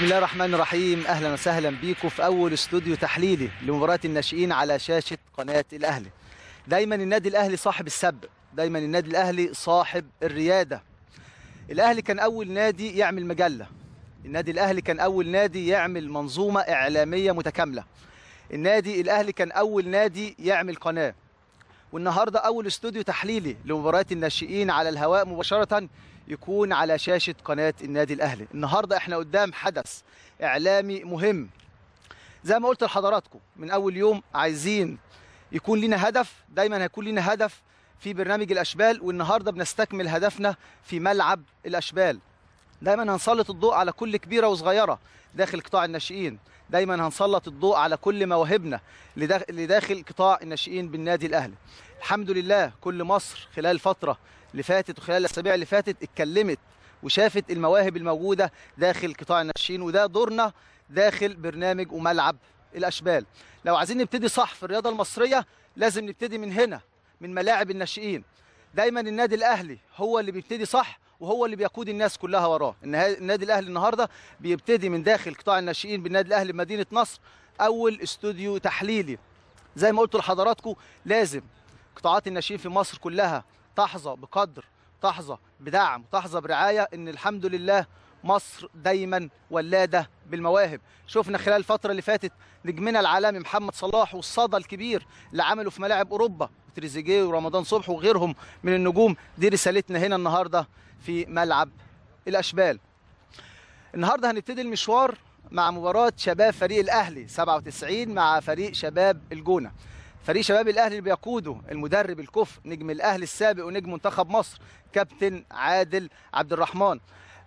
بسم الله الرحمن الرحيم اهلا وسهلا بيكم في اول استوديو تحليلي لمباراه الناشئين على شاشه قناه الاهلي دايما النادي الاهلي صاحب السبق دايما النادي الاهلي صاحب الرياده الاهلي كان اول نادي يعمل مجله النادي الاهلي كان اول نادي يعمل منظومه اعلاميه متكامله النادي الاهلي كان اول نادي يعمل قناه والنهارده اول استوديو تحليلي لمباراه الناشئين على الهواء مباشره يكون على شاشه قناه النادي الاهلي النهارده احنا قدام حدث اعلامي مهم زي ما قلت لحضراتكم من اول يوم عايزين يكون لنا هدف دايما هيكون لنا هدف في برنامج الاشبال والنهارده بنستكمل هدفنا في ملعب الاشبال دايما هنسلط الضوء على كل كبيره وصغيره داخل قطاع الناشئين دايما هنسلط الضوء على كل مواهبنا اللي داخل قطاع الناشئين بالنادي الاهلي الحمد لله كل مصر خلال الفتره اللي فاتت وخلال الاسابيع اللي فاتت اتكلمت وشافت المواهب الموجوده داخل قطاع الناشئين وده دورنا داخل برنامج وملعب الاشبال لو عايزين نبتدي صح في الرياضه المصريه لازم نبتدي من هنا من ملاعب الناشئين دايما النادي الاهلي هو اللي بيبتدي صح وهو اللي بيقود الناس كلها وراه النادي الاهلي النهارده بيبتدي من داخل قطاع الناشئين بالنادي الاهلي بمدينه نصر اول استوديو تحليلي زي ما قلت لحضراتكم لازم قطاعات الناشئين في مصر كلها تحظى بقدر تحظى بدعم تحظى برعايه ان الحمد لله مصر دايما ولاده بالمواهب شفنا خلال الفتره اللي فاتت نجمنا العالمي محمد صلاح والصدى الكبير اللي عمله في ملاعب اوروبا تريزيجيه ورمضان صبحي وغيرهم من النجوم دي رسالتنا هنا النهارده في ملعب الاشبال النهارده هنبتدي المشوار مع مباراه شباب فريق الاهلي 97 مع فريق شباب الجونه فريق شباب الاهلي اللي بيقوده المدرب الكفء نجم الاهلي السابق ونجم منتخب مصر كابتن عادل عبد الرحمن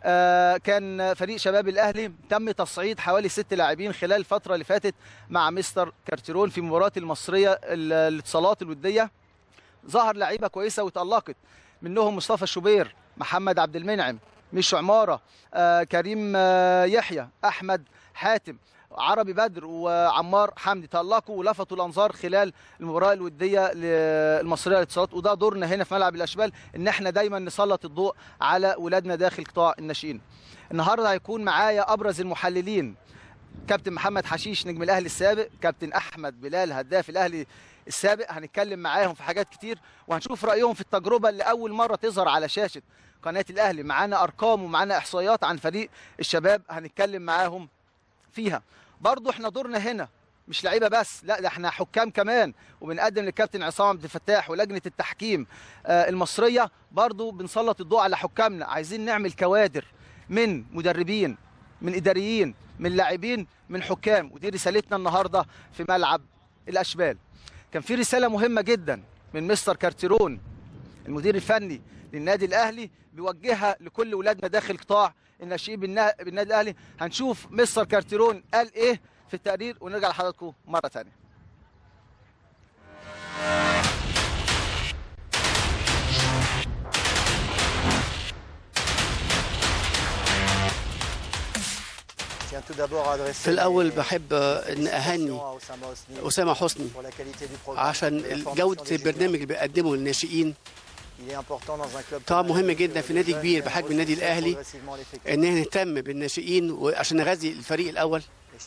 آه كان فريق شباب الاهلي تم تصعيد حوالي ست لاعبين خلال الفتره اللي فاتت مع مستر كارتيرون في مباراه المصريه الاتصالات الوديه ظهر لعيبه كويسه وتالقت منهم مصطفى شوبير محمد عبد المنعم مشو عماره آه كريم آه يحيى احمد حاتم عربي بدر وعمار حمدي تألقوا ولفتوا الانظار خلال المباراه الوديه المصريه للاتصالات وده دورنا هنا في ملعب الاشبال ان احنا دايما نسلط الضوء على ولادنا داخل قطاع الناشئين. النهارده هيكون معايا ابرز المحللين كابتن محمد حشيش نجم الاهلي السابق، كابتن احمد بلال هداف الاهلي السابق هنتكلم معاهم في حاجات كتير وهنشوف رايهم في التجربه اللي اول مره تظهر على شاشه قناه الاهلي معانا ارقام ومعانا احصائيات عن فريق الشباب هنتكلم معاهم فيها برضو احنا دورنا هنا مش لعيبه بس لا ده احنا حكام كمان وبنقدم للكابتن عصام عبد الفتاح ولجنه التحكيم آه المصريه برضو بنسلط الضوء على حكامنا عايزين نعمل كوادر من مدربين من اداريين من لاعبين من حكام ودي رسالتنا النهارده في ملعب الاشبال كان في رساله مهمه جدا من مستر كارتيرون المدير الفني للنادي الاهلي بيوجهها لكل ولادنا داخل قطاع الناشئين بالنادي الاهلي هنشوف مستر كارتيرون قال ايه في التقرير ونرجع لحضراتكم مره ثانيه في الأول بحب أن أهني أسامة حسني عشان جودة البرنامج اللي بيقدمه للناشئين طبعا مهم جدا في نادي كبير بحجم النادي الاهلي ان نهتم بالناشئين وعشان نغذي الفريق الاول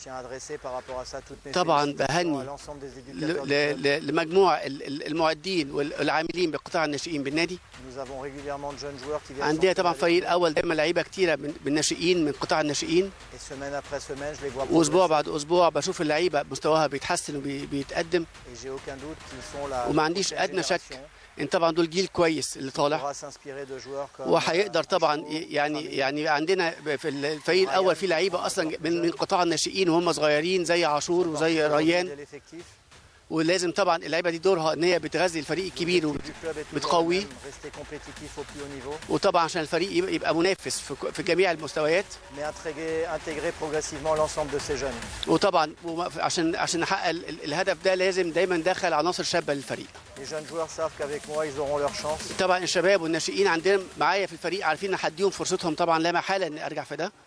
طبعا بهني لمجموع المعدين والعاملين بقطاع الناشئين بالنادي عندنا طبعا فريق الاول دايما لعيبه كتيره بالناشئين من قطاع الناشئين واسبوع بعد اسبوع بشوف اللعيبه مستواها بيتحسن وبيتقدم وما عنديش ادنى شك ان طبعا دول جيل كويس اللي طالع وهيقدر طبعا يعني يعني عندنا في الفريق الاول في لعيبه اصلا من من قطاع الناشئين وهم صغيرين زي عاشور وزي ريان ولازم طبعا اللعيبه دي دورها ان هي بتغذي الفريق الكبير وبتقويه وطبعا عشان الفريق يبقى منافس في جميع المستويات وطبعا عشان عشان نحقق الهدف ده لازم دايما ندخل عناصر شابه للفريق طبعا الشباب والناشئين عندنا معايا في الفريق عارفين ان هديهم فرصتهم طبعا لا محاله اني ارجع في ده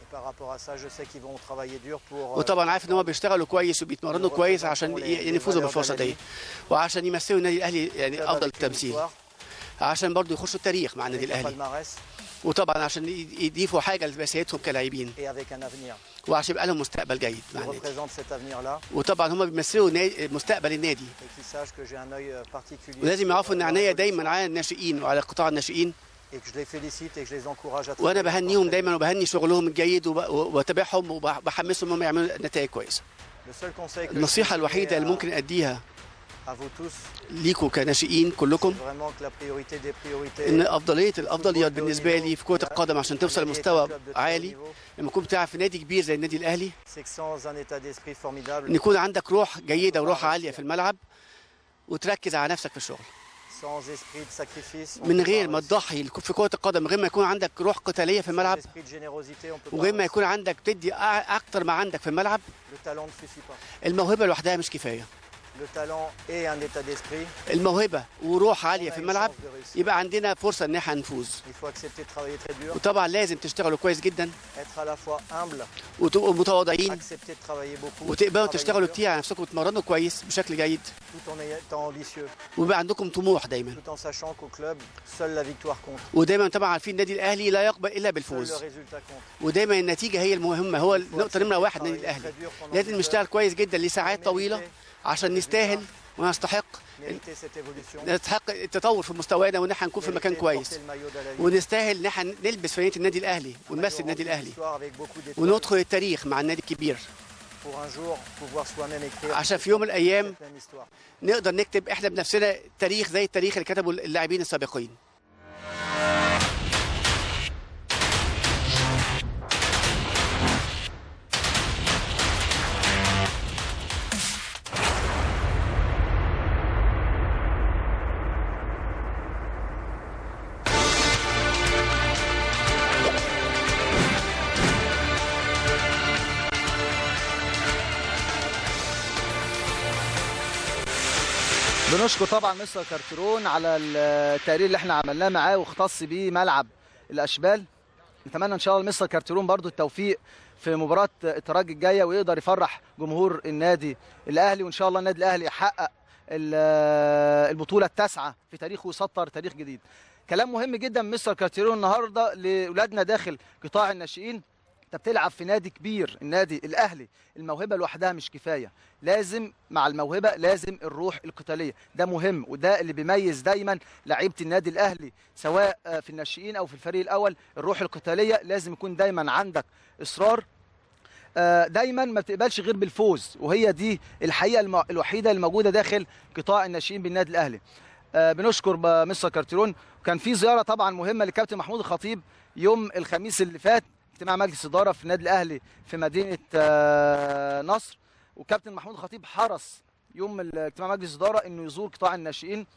وطبعا عارف ان هم بيشتغلوا كويس وبيتمرنوا كويس عشان يفوزوا بالفرصه دي وعشان يمثلوا النادي الاهلي يعني افضل تمثيل عشان برضه يخشوا التاريخ مع النادي الاهلي وطبعا عشان ي- يضيفوا حاجه لمسيرتهم كلاعبين et avec un avenir. وعشان يبقى لهم مستقبل جيد Ils مع النادي représentent cet avenir-là وطبعا هم بيمثلوا نا- مستقبل النادي et qu'ils sachent que j'ai un œil euh, particulier. ولازم sur يعرفوا ان leur عناية évolution دايما على الناشئين وعلى قطاع الناشئين Et que je les félicite et que je les encourage à وانا travailler بهنيهم encore. دايما وبهني شغلهم الجيد وب- وبتابعهم وبحمسهم انهم يعملوا نتائج كويسه Le seul conseil que je النصيحه peux الوحيده donner اللي à- ممكن اديها à vous tous, ليكم كناشئين c'est كلكم vraiment que la priorité des priorités ان افضليه الافضليات بالنسبه لي في كره القدم عشان توصل لمستوى عالي لما تكون بتلعب في نادي كبير زي النادي الاهلي c'est que sans un état d'esprit formidable, ان يكون عندك روح جيده وروح عاليه في الملعب وتركز على نفسك في الشغل sans esprit de sacrifice, on من peut غير pas ما réussir. تضحي في كره القدم من غير ما يكون عندك روح قتاليه في Sans الملعب esprit de générosité, on peut pas وغير ما réussir. يكون عندك تدي أع- اكتر ما عندك في الملعب Le talent ne suffit pas. الموهبه لوحدها مش كفايه Le talent et un état d'esprit, الموهبه وروح on عاليه a في une الملعب chance de réussir. يبقى عندنا فرصه ان احنا نفوز Il faut accepter de travailler très dur, وطبعا لازم تشتغلوا كويس جدا être à la fois humble, وتبقوا متواضعين accepter de travailler beaucoup, وتقبلوا travailler تشتغلوا dur, كتير على نفسكم وتتمرنوا كويس بشكل جيد tout en étant ambitieux, ويبقى عندكم طموح دايما tout en sachant qu'au club, seule la victoire compte. ودايما طبعا عارفين النادي الاهلي لا يقبل الا Seul بالفوز le résultat compte. ودايما النتيجه هي المهمه هو Il faut النقطه accepter نمره de واحد النادي travailler الاهلي très dur pendant لازم des نشتغل heures, كويس جدا لساعات طويله mériter- عشان نستاهل ونستحق mériter cette évolution, نستحق التطور في مستوانا وان احنا نكون في مكان mériter كويس porter le maillot de la vie, ونستاهل ان احنا نلبس فانيله النادي الاهلي un ونمثل maillot النادي rempli الاهلي d'histoire avec beaucoup d'étoiles, وندخل التاريخ مع النادي الكبير pour un jour pouvoir soi-même écrire عشان في يوم من الايام cette même histoire. نقدر نكتب احنا بنفسنا تاريخ زي التاريخ اللي كتبه اللاعبين السابقين بنشكر طبعا مستر كارترون على التقرير اللي احنا عملناه معاه واختص بيه ملعب الاشبال نتمنى ان شاء الله مستر كارترون برضو التوفيق في مباراه الترجي الجايه ويقدر يفرح جمهور النادي الاهلي وان شاء الله النادي الاهلي يحقق ال- البطوله التاسعه في تاريخه ويسطر تاريخ جديد كلام مهم جدا من مستر كارترون النهارده لاولادنا داخل قطاع الناشئين انت بتلعب في نادي كبير النادي الاهلي الموهبه لوحدها مش كفايه لازم مع الموهبه لازم الروح القتاليه ده مهم وده اللي بيميز دايما لعيبه النادي الاهلي سواء آه، في الناشئين او في الفريق الاول الروح القتاليه لازم يكون دايما عندك اصرار آه، دايما ما بتقبلش غير بالفوز وهي دي الحقيقه الم- الوحيده الموجوده داخل قطاع الناشئين بالنادي الاهلي آه، بنشكر ب- مستر كارتيرون كان في زياره طبعا مهمه لكابتن محمود الخطيب يوم الخميس اللي فات اجتماع مجلس اداره في النادي الاهلي في مدينه آه، نصر وكابتن محمود الخطيب حرص يوم ال- اجتماع مجلس اداره انه يزور قطاع الناشئين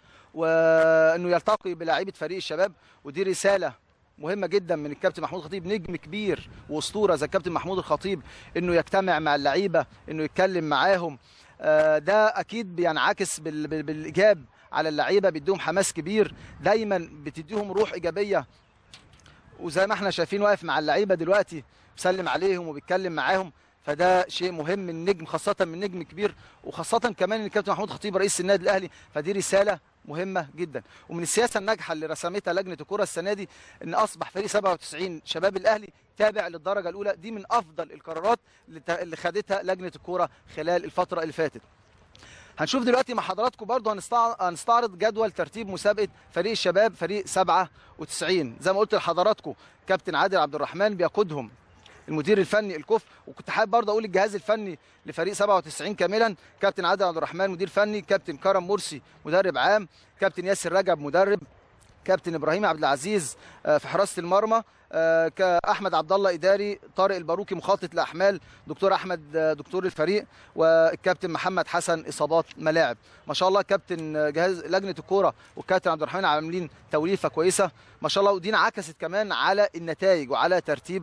وانه يلتقي بلاعيبه فريق الشباب ودي رساله مهمه جدا من الكابتن محمود الخطيب نجم كبير واسطوره زي الكابتن محمود الخطيب انه يجتمع مع اللعيبه انه يتكلم معاهم آه، ده اكيد بينعكس بال- بال- بالايجاب على اللعيبه بيديهم حماس كبير دايما بتديهم روح ايجابيه وزي ما احنا شايفين واقف مع اللعيبه دلوقتي بيسلم عليهم وبيتكلم معاهم فده شيء مهم من نجم خاصه من نجم كبير وخاصه كمان ان الكابتن محمود خطيب رئيس النادي الاهلي فدي رساله مهمه جدا ومن السياسه الناجحه اللي رسمتها لجنه الكره السنه دي ان اصبح فريق 97 شباب الاهلي تابع للدرجه الاولى دي من افضل القرارات اللي ت- اللي خدتها لجنه الكره خلال الفتره اللي فاتت هنشوف دلوقتي مع حضراتكم برضه هنستع- هنستعرض جدول ترتيب مسابقه فريق الشباب فريق 97 زي ما قلت لحضراتكم كابتن عادل عبد الرحمن بيقودهم المدير الفني الكف وكنت حابب برضه اقول الجهاز الفني لفريق 97 كاملا كابتن عادل عبد الرحمن مدير فني كابتن كرم مرسي مدرب عام كابتن ياسر رجب مدرب كابتن ابراهيم عبد العزيز آه، في حراسه المرمى آه، كاحمد عبد الله اداري طارق الباروكي مخطط الاحمال دكتور احمد آه، دكتور الفريق والكابتن محمد حسن اصابات ملاعب ما شاء الله كابتن آه، جهاز لجنه الكوره والكابتن عبد الرحمن عاملين توليفه كويسه ما شاء الله ودي انعكست كمان على النتائج وعلى ترتيب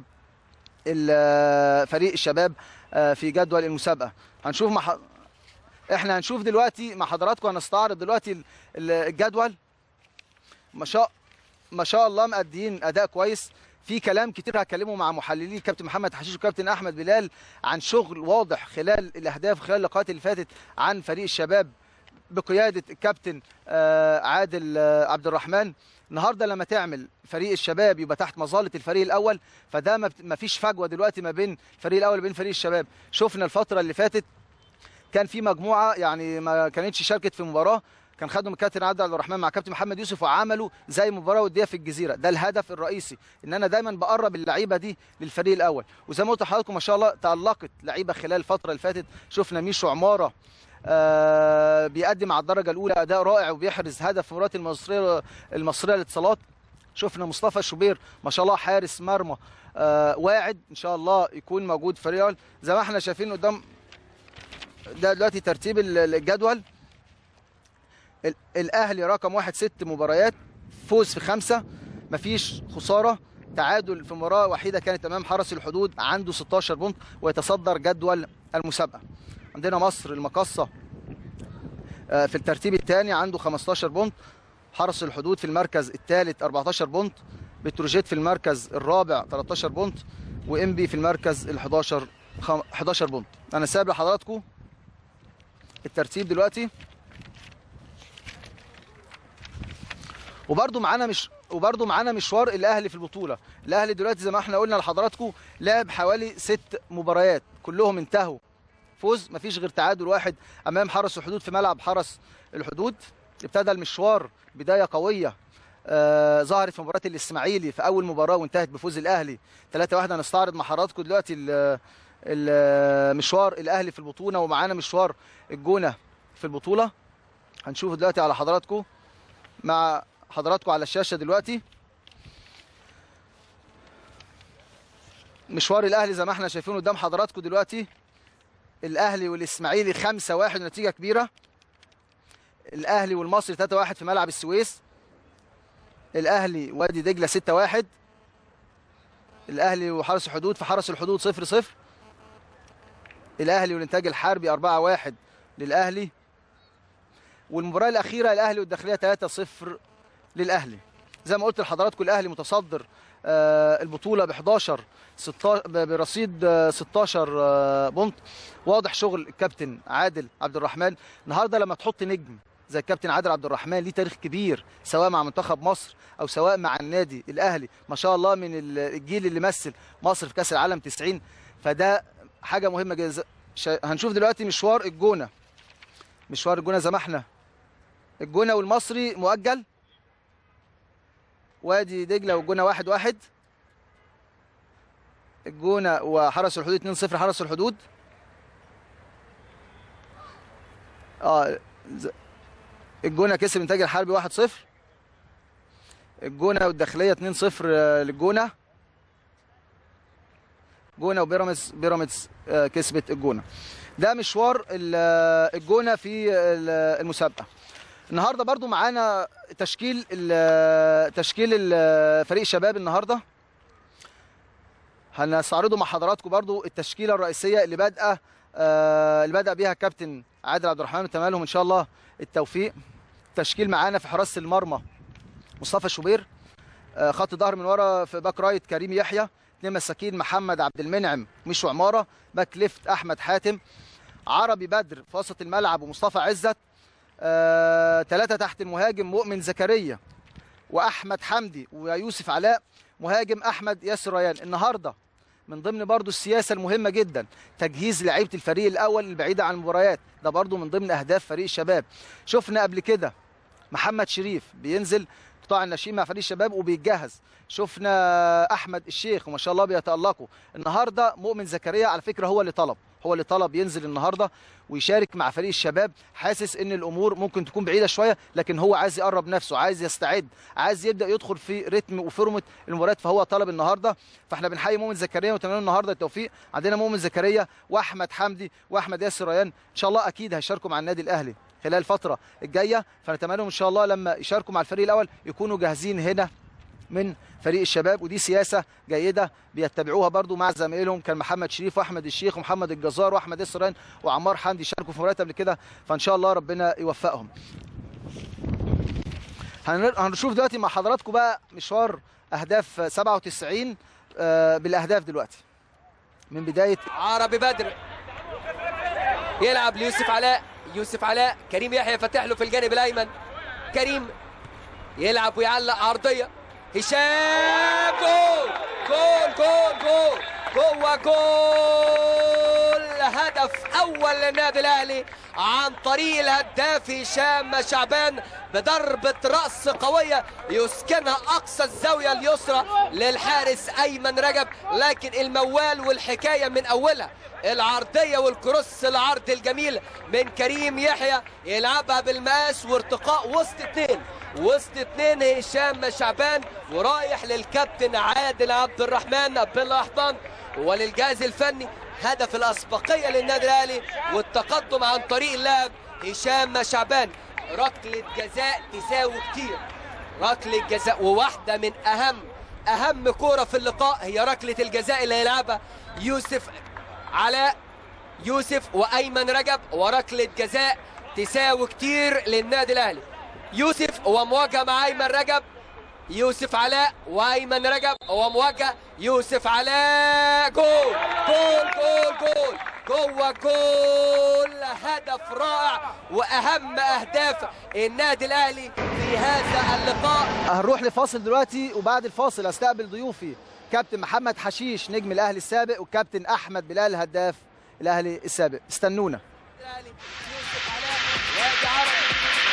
ال- فريق الشباب آه، في جدول المسابقه هنشوف مع ح- احنا هنشوف دلوقتي مع حضراتكم هنستعرض دلوقتي ال- ال- الجدول ما شاء ما شاء الله مأديين اداء كويس في كلام كتير هتكلمه مع محللين كابتن محمد حشيش وكابتن احمد بلال عن شغل واضح خلال الاهداف خلال اللقاءات اللي فاتت عن فريق الشباب بقياده الكابتن آه، عادل آه، عبد الرحمن النهارده لما تعمل فريق الشباب يبقى تحت مظله الفريق الاول فده ما بت- ما فيش فجوه دلوقتي ما بين الفريق الاول وبين فريق الشباب شفنا الفتره اللي فاتت كان في مجموعه يعني ما كانتش شاركت في مباراه كان خدوا من كابتن عبد الرحمن مع كابتن محمد يوسف وعملوا زي مباراه وديه في الجزيره ده الهدف الرئيسي ان انا دايما بقرب اللعيبه دي للفريق الاول وزي ما قلت لحضراتكم ما شاء الله تالقت لعيبه خلال الفتره اللي فاتت شفنا ميشو عماره آه بيقدم على الدرجه الاولى اداء رائع وبيحرز هدف في مباراه المصريه المصريه للاتصالات شفنا مصطفى شوبير ما شاء الله حارس مرمى آه واعد ان شاء الله يكون موجود في فريق الأول. زي ما احنا شايفين قدام ده دلوقتي ترتيب ال- الجدول ال- الاهلي رقم واحد ست مباريات فوز في خمسه مفيش خساره تعادل في مباراه وحيده كانت امام حرس الحدود عنده 16 بونت ويتصدر جدول المسابقه عندنا مصر المقصه آه، في الترتيب الثاني عنده 15 بونت حرس الحدود في المركز الثالث 14 بونت بتروجيت في المركز الرابع 13 بونت وام بي في المركز ال 11 خم- 11 بونت انا سايب لحضراتكم الترتيب دلوقتي وبرده معانا مش وبرده معانا مشوار الاهلي في البطوله الاهلي دلوقتي زي ما احنا قلنا لحضراتكم لعب حوالي ست مباريات كلهم انتهوا فوز مفيش غير تعادل واحد امام حرس الحدود في ملعب حرس الحدود ابتدى المشوار بدايه قويه آه ظهرت في مباراه الاسماعيلي في اول مباراه وانتهت بفوز الاهلي 3-1 هنستعرض مع حضراتكم دلوقتي ال- ال- مشوار الاهلي في البطوله ومعانا مشوار الجونه في البطوله هنشوف دلوقتي على حضراتكم مع حضراتكم على الشاشه دلوقتي مشوار الاهلي زي ما احنا شايفين قدام حضراتكم دلوقتي الاهلي والاسماعيلي 5 1 نتيجه كبيره الاهلي والمصري 3 1 في ملعب السويس الاهلي وادي دجله 6 1 الاهلي وحرس الحدود في حرس الحدود 0 0 الاهلي والانتاج الحربي 4 1 للاهلي والمباراه الاخيره الاهلي والداخليه 3 0 للاهلي زي ما قلت لحضراتكم الاهلي متصدر آه، البطوله ب 11 16 ب- برصيد آه، 16 آه، بونت واضح شغل الكابتن عادل عبد الرحمن النهارده لما تحط نجم زي الكابتن عادل عبد الرحمن ليه تاريخ كبير سواء مع منتخب مصر او سواء مع النادي الاهلي ما شاء الله من ال- الجيل اللي مثل مصر في كاس العالم 90 فده حاجه مهمه جدا شا- هنشوف دلوقتي مشوار الجونه مشوار الجونه زي ما احنا الجونه والمصري مؤجل وادي دجله والجونه واحد واحد الجونه وحرس الحدود 2 0 حرس الحدود اه ز- الجونه كسب انتاج الحربي 1 0 الجونه والداخليه 2 0 للجونه جونه وبيراميدز بيراميدز آه، كسبت الجونه ده مشوار ال- آه، الجونه في ال- المسابقه النهارده برضو معانا تشكيل ال- تشكيل ال- فريق الشباب النهارده هنستعرضه مع حضراتكم برضو التشكيله الرئيسيه اللي بادئه آه، اللي بدا بيها الكابتن عادل عبد الرحمن نتمنى لهم ان شاء الله التوفيق تشكيل معانا في حراسه المرمى مصطفى شوبير آه، خط ظهر من ورا في باك رايت كريم يحيى اثنين مساكين محمد عبد المنعم مشو عماره باك ليفت احمد حاتم عربي بدر في وسط الملعب ومصطفى عزت ثلاثة تحت المهاجم مؤمن زكريا وأحمد حمدي ويوسف علاء مهاجم أحمد ياسر ريان النهاردة من ضمن برضو السياسة المهمة جدا تجهيز لعيبة الفريق الأول البعيدة عن المباريات ده برضو من ضمن أهداف فريق الشباب شفنا قبل كده محمد شريف بينزل قطاع الناشئين مع فريق الشباب وبيتجهز شفنا احمد الشيخ وما شاء الله بيتالقوا النهارده مؤمن زكريا على فكره هو اللي طلب هو اللي طلب ينزل النهارده ويشارك مع فريق الشباب حاسس ان الامور ممكن تكون بعيده شويه لكن هو عايز يقرب نفسه عايز يستعد عايز يبدا يدخل في رتم وفورمه المباريات فهو طلب النهارده فاحنا بنحيي مؤمن زكريا ونتمنى له النهارده التوفيق عندنا مؤمن زكريا واحمد حمدي واحمد ياسر ريان ان شاء الله اكيد هيشاركوا مع النادي الاهلي خلال الفتره الجايه فنتمنى لهم ان شاء الله لما يشاركوا مع الفريق الاول يكونوا جاهزين هنا من فريق الشباب ودي سياسه جيده بيتبعوها برضو مع زمايلهم كان محمد شريف واحمد الشيخ ومحمد الجزار واحمد يسران وعمار حمدي شاركوا في مباريات قبل كده فان شاء الله ربنا يوفقهم هنر- هنشوف دلوقتي مع حضراتكم بقى مشوار اهداف 97 آه، بالاهداف دلوقتي من بدايه عربي بدر يلعب ليوسف علاء يوسف علاء كريم يحيى فتح له في الجانب الايمن كريم يلعب ويعلق عرضيه هشام جول جول جول جول جوه جول هدف اول للنادي الاهلي عن طريق الهداف هشام شعبان بضربة رأس قوية يسكنها أقصى الزاوية اليسرى للحارس أيمن رجب لكن الموال والحكاية من أولها العرضية والكروس العرض الجميل من كريم يحيى يلعبها بالمقاس وارتقاء وسط اتنين وسط اتنين هشام شعبان ورايح للكابتن عادل عبد الرحمن بالاحضان وللجهاز الفني هدف الاسبقيه للنادي الاهلي والتقدم عن طريق اللاعب هشام شعبان ركله جزاء تساوي كتير ركله جزاء وواحده من اهم اهم كوره في اللقاء هي ركله الجزاء اللي هيلعبها يوسف علاء يوسف وايمن رجب وركله جزاء تساوي كتير للنادي الاهلي يوسف ومواجهه مع ايمن رجب يوسف علاء وايمن رجب ومواجهه يوسف علاء جول جول جول جول جوه جول هدف رائع واهم اهداف النادي الاهلي في هذا اللقاء هنروح لفاصل دلوقتي وبعد الفاصل استقبل ضيوفي كابتن محمد حشيش نجم الاهلي السابق والكابتن احمد بلال هداف الاهلي السابق استنونا الاهلي يوسف علاء وادي عربي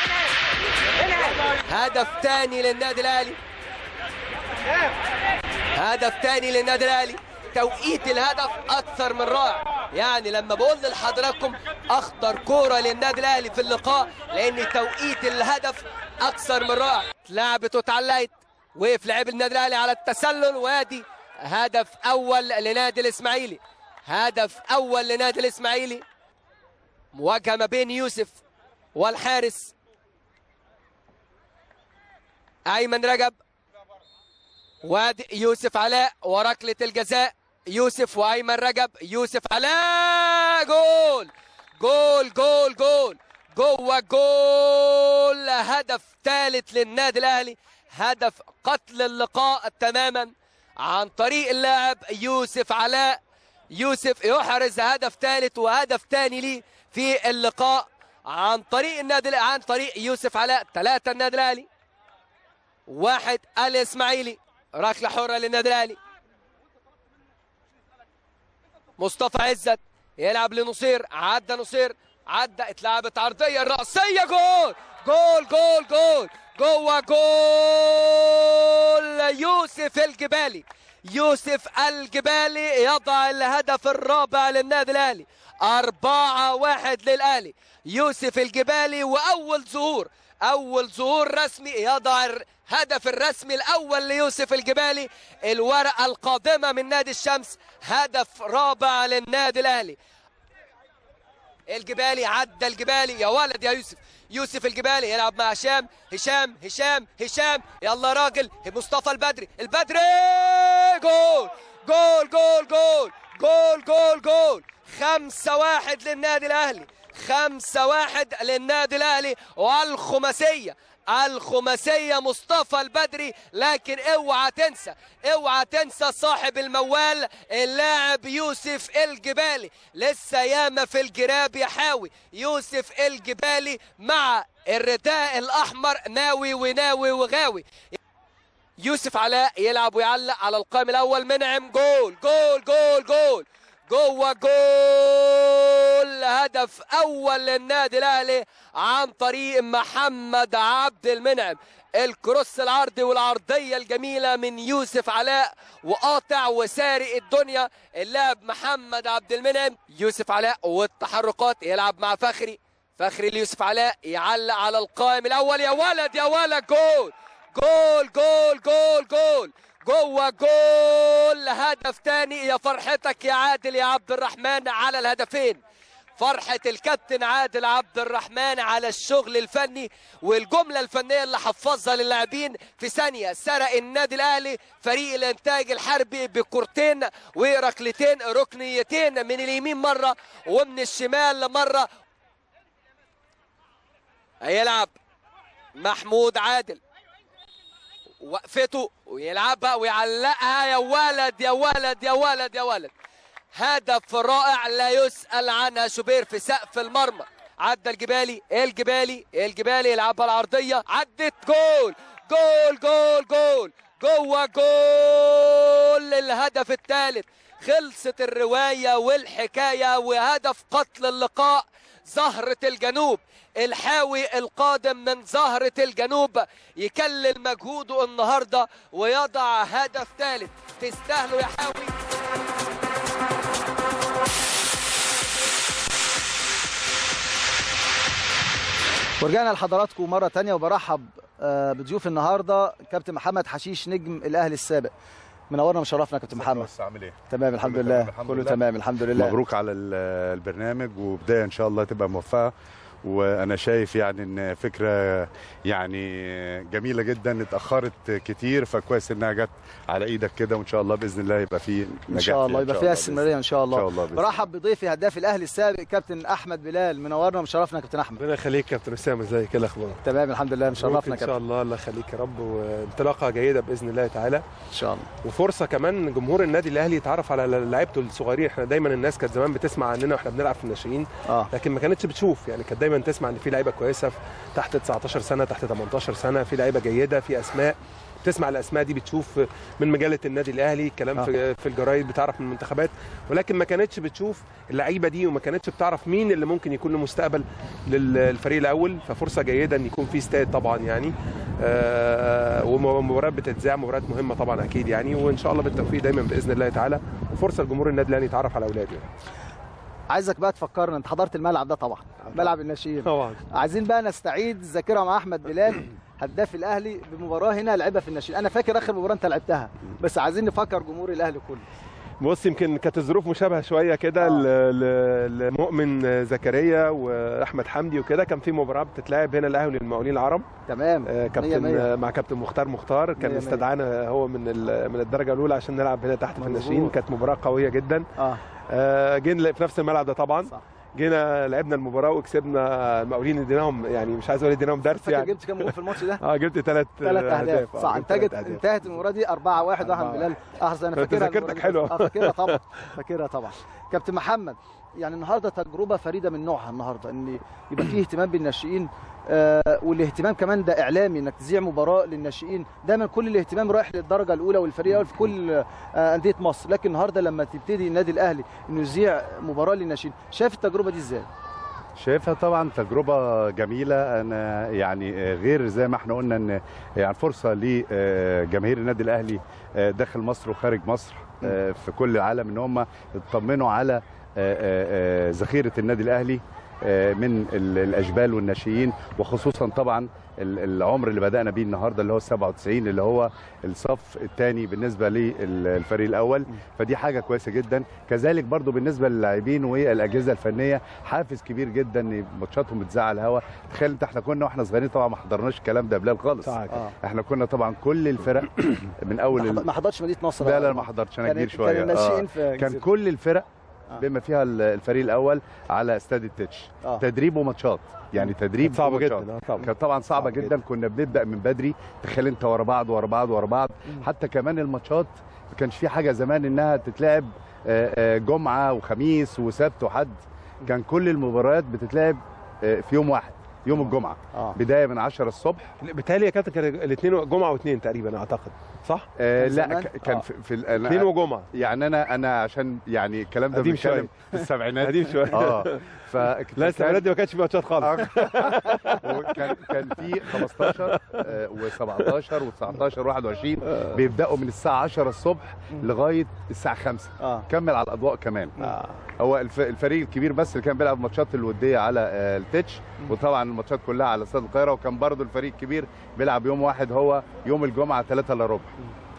هدف ثاني للنادي الاهلي هدف ثاني للنادي الاهلي توقيت الهدف اكثر من رائع يعني لما بقول لحضراتكم اخطر كوره للنادي الاهلي في اللقاء لان توقيت الهدف اكثر من رائع لعبت واتعلقت وقف لاعب النادي الاهلي على التسلل وادي هدف اول لنادي الاسماعيلي هدف اول لنادي الاسماعيلي مواجهه ما بين يوسف والحارس ايمن رجب وادي يوسف علاء وركله الجزاء يوسف وايمن رجب يوسف علاء جول جول جول جول جوه جول هدف ثالث للنادي الاهلي هدف قتل اللقاء تماما عن طريق اللاعب يوسف علاء يوسف يحرز هدف ثالث وهدف ثاني ليه في اللقاء عن طريق النادي عن طريق يوسف علاء ثلاثة النادي الاهلي واحد الاسماعيلي ركله حره للنادي الاهلي مصطفى عزت يلعب لنصير عدى نصير عدى اتلعبت عرضيه الرأسيه جول جول جول جول جوه جول يوسف الجبالي يوسف الجبالي يضع الهدف الرابع للنادي الاهلي أربعة واحد للأهلي يوسف الجبالي وأول ظهور أول ظهور رسمي يضع الهدف الرسمي الأول ليوسف الجبالي الورقة القادمة من نادي الشمس هدف رابع للنادي الأهلي الجبالي عدى الجبالي يا ولد يا يوسف يوسف الجبالي يلعب مع هشام هشام هشام هشام يلا راجل مصطفى البدري البدري جول جول جول جول جول جول جول خمسة واحد للنادي الأهلي خمسة واحد للنادي الأهلي والخماسية الخماسية مصطفى البدري لكن اوعى تنسى اوعى تنسى صاحب الموال اللاعب يوسف الجبالي لسه ياما في الجراب يحاوي يوسف الجبالي مع الرداء الأحمر ناوي وناوي وغاوي يوسف علاء يلعب ويعلق على القائم الأول منعم جول جول جول جول جوه جول هدف اول للنادي الاهلي عن طريق محمد عبد المنعم الكروس العرضي والعرضيه الجميله من يوسف علاء وقاطع وسارق الدنيا اللاعب محمد عبد المنعم يوسف علاء والتحركات يلعب مع فخري فخري ليوسف علاء يعلق على القائم الاول يا ولد يا ولد جول جول جول جول جول جوه جول هدف تاني يا فرحتك يا عادل يا عبد الرحمن على الهدفين فرحة الكابتن عادل عبد الرحمن على الشغل الفني والجملة الفنية اللي حفظها للاعبين في ثانية سرق النادي الأهلي فريق الإنتاج الحربي بكورتين وركلتين ركنيتين من اليمين مرة ومن الشمال مرة هيلعب محمود عادل وقفته ويلعبها ويعلقها يا ولد يا ولد يا ولد يا ولد هدف رائع لا يسأل عنها شوبير في سقف المرمى عدى الجبالي الجبالي الجبالي يلعبها العرضية عدت جول جول جول جول جوه جول الهدف الثالث خلصت الرواية والحكاية وهدف قتل اللقاء زهرة الجنوب الحاوي القادم من زهرة الجنوب يكلل مجهوده النهاردة ويضع هدف ثالث تستاهلوا يا حاوي ورجعنا لحضراتكم مرة تانية وبرحب آه، بضيوف النهاردة كابتن محمد حشيش نجم الأهلي السابق منورنا ومشرفنا يا كابتن محمد بس عامل ايه؟ تمام الحمد كله لله تمام، الحمد كله لله. تمام الحمد لله مبروك على ال- البرنامج وبدايه ان شاء الله تبقى موفقه وانا شايف يعني ان فكره يعني جميله جدا اتاخرت كتير فكويس انها جت على ايدك كده وان شاء الله باذن الله يبقى في نجاح ان شاء الله يبقى فيها استمراريه ان شاء ان شاء الله الله بإذن برحب بضيفي هداف الاهلي السابق كابتن احمد بلال منورنا ومشرفنا يا كابتن احمد ربنا يخليك يا كابتن اسامه ازيك ايه الاخبار؟ تمام الحمد لله مشرفنا مبروك يا ان شاء كابتن الله الله يخليك يا رب وانطلاقه جيده باذن الله تعالى ان شاء الله وفرصه كمان جمهور النادي الاهلي يتعرف على لعيبته الصغيرين احنا دايما الناس كانت زمان بتسمع عننا واحنا بنلعب في الناشئين اه لكن ما كانتش بتشوف يعني كانت دايما تسمع ان في لعيبه كويسه في تحت 19 سنه تحت 18 سنه في لعيبه جيده في اسماء بتسمع الاسماء دي بتشوف من مجله النادي الاهلي كلام آه. في في الجرايد بتعرف من المنتخبات ولكن ما كانتش بتشوف اللعيبه دي وما كانتش بتعرف مين اللي ممكن يكون له مستقبل للفريق الاول ففرصه جيده ان يكون في استاد طبعا يعني آه ومباريات بتتذاع مباريات مهمه طبعا اكيد يعني وان شاء الله بالتوفيق دايما باذن الله تعالى وفرصه لجمهور النادي الاهلي يتعرف على اولاده يعني. عايزك بقى تفكرنا انت حضرت الملعب ده طبعا ملعب الناشئين طبعا عايزين بقى نستعيد الذاكره مع احمد بلال هداف الاهلي بمباراه هنا لعبها في الناشئين انا فاكر اخر مباراه انت لعبتها بس عايزين نفكر جمهور الاهلي كله بص يمكن كانت الظروف مشابهه شويه كده آه. ل- ل- لمؤمن زكريا واحمد حمدي وكده كان في مباراه بتتلعب هنا الاهلي للمقاولين العرب تمام آه، مية كابتن مية. آه، مع كابتن مختار مختار مية كان مية. استدعانا هو من ال- من الدرجه الاولى عشان نلعب هنا تحت في مظبوط. الناشئين كانت مباراه قويه جدا اه آه، جينا في نفس الملعب ده طبعا صح جينا لعبنا المباراه وكسبنا المقاولين اديناهم يعني مش عايز اقول اديناهم درس فاكر يعني جبت كام جول في الماتش ده اه جبت ثلاث ثلاث اهداف صح انتهت انتهت المباراه دي 4 1 واحد أربعة بلال احسن انا فأنت فاكرها ذاكرتك المباراة دي. حلوة. اه فاكرها طبعا فاكرها طبعا كابتن محمد يعني النهارده تجربه فريده من نوعها النهارده ان يبقى فيه اهتمام بالناشئين آه والاهتمام كمان ده اعلامي انك تذيع مباراه للناشئين دايما كل الاهتمام رايح للدرجه الاولى والفريق الاول في كل آه انديه مصر لكن النهارده لما تبتدي النادي الاهلي انه يذيع مباراه للناشئين شايف التجربه دي ازاي شايفها طبعا تجربة جميلة أنا يعني غير زي ما احنا قلنا إن يعني فرصة لجماهير النادي الأهلي داخل مصر وخارج مصر في كل العالم إن هم يطمنوا على ذخيرة النادي الأهلي من ال- الاشبال والناشئين وخصوصا طبعا ال- العمر اللي بدانا بيه النهارده اللي هو 97 اللي هو الصف الثاني بالنسبه للفريق الاول فدي حاجه كويسه جدا كذلك برضو بالنسبه للاعبين والاجهزه الفنيه حافز كبير جدا ان ماتشاتهم بتذاع على الهواء تخيل انت احنا كنا واحنا صغيرين طبعا ما حضرناش الكلام ده يا بلال خالص اه احنا كنا طبعا كل الفرق من اول ال... ما حضرتش مدينه نصر لا لا ما حضرتش انا كان- كبير شويه كان آه. الناشئين في كان جزيرة. كل الفرق آه. بما فيها ال- الفريق الاول على استاد التتش آه. تدريب وماتشات يعني تدريب كانت صعبه وماتشات. جدا اه طبعا كانت طبعا صعبه صعبة جدا كنا بنبدا من بدري تخيل انت ورا بعض ورا بعض ورا بعض حتى كمان الماتشات ما كانش في حاجه زمان انها تتلعب آه، آه، جمعه وخميس وسبت وحد كان كل المباريات بتتلعب آه، في يوم واحد يوم الجمعه اه بدايه من 10 الصبح بالتالي يا كابتن كان الاثنين جمعه واثنين تقريبا اعتقد صح؟ آه كان لا زمان؟ ك- كان آه. في, في ال- اثنين أنا وجمعه يعني انا انا عشان يعني الكلام ده قديم بنتكلم شوية. في السبعينات قديم شويه اه ف لا السنوات دي ما كانش في ماتشات خالص وكان كان في 15 و17 و19 و21 بيبداوا من الساعه 10 الصبح لغايه الساعه 5 اه كمل على الاضواء كمان آه. هو الف- الفريق الكبير بس اللي كان بيلعب ماتشات الوديه على آه، التتش وطبعا الماتشات كلها على استاد القاهره وكان برضو الفريق الكبير بيلعب يوم واحد هو يوم الجمعه 3 الا ربع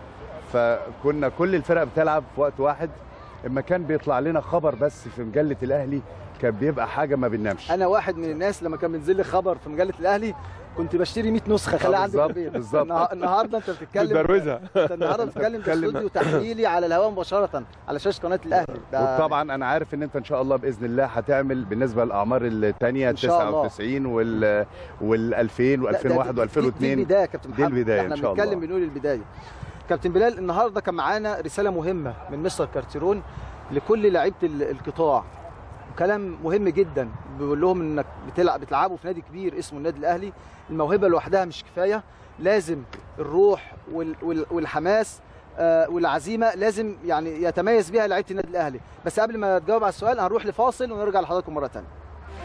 فكنا كل الفرق بتلعب في وقت واحد اما كان بيطلع لنا خبر بس في مجله الاهلي كان بيبقى حاجه ما بننامش انا واحد من الناس لما كان بينزل لي خبر في مجله الاهلي كنت بشتري 100 نسخه خليها عندي في بالظبط، البيت بالظبط. النها- النهارده انت بتتكلم بتبروزها انت النهارده بتتكلم باستوديو تحليلي على الهواء مباشره على شاشه قناه الاهلي ده وطبعا انا عارف ان انت ان شاء الله باذن الله هتعمل بالنسبه للاعمار الثانيه إن شاء الله. 99 وال وال 2000 لا، ده- و2001 دي- دي- دي و2002 البدايه يا كابتن دي محمد البداية احنا إن شاء بنتكلم الله. بنقول البدايه كابتن بلال النهارده كان معانا رساله مهمه من مستر كارتيرون لكل لعيبه ال- القطاع وكلام مهم جدا بيقول لهم انك بتلعب بتلعبوا في نادي كبير اسمه النادي الاهلي الموهبه لوحدها مش كفايه لازم الروح وال وال والحماس آه، والعزيمه لازم يعني يتميز بيها لعيبه النادي الاهلي بس قبل ما تجاوب على السؤال هنروح لفاصل ونرجع لحضراتكم مره ثانيه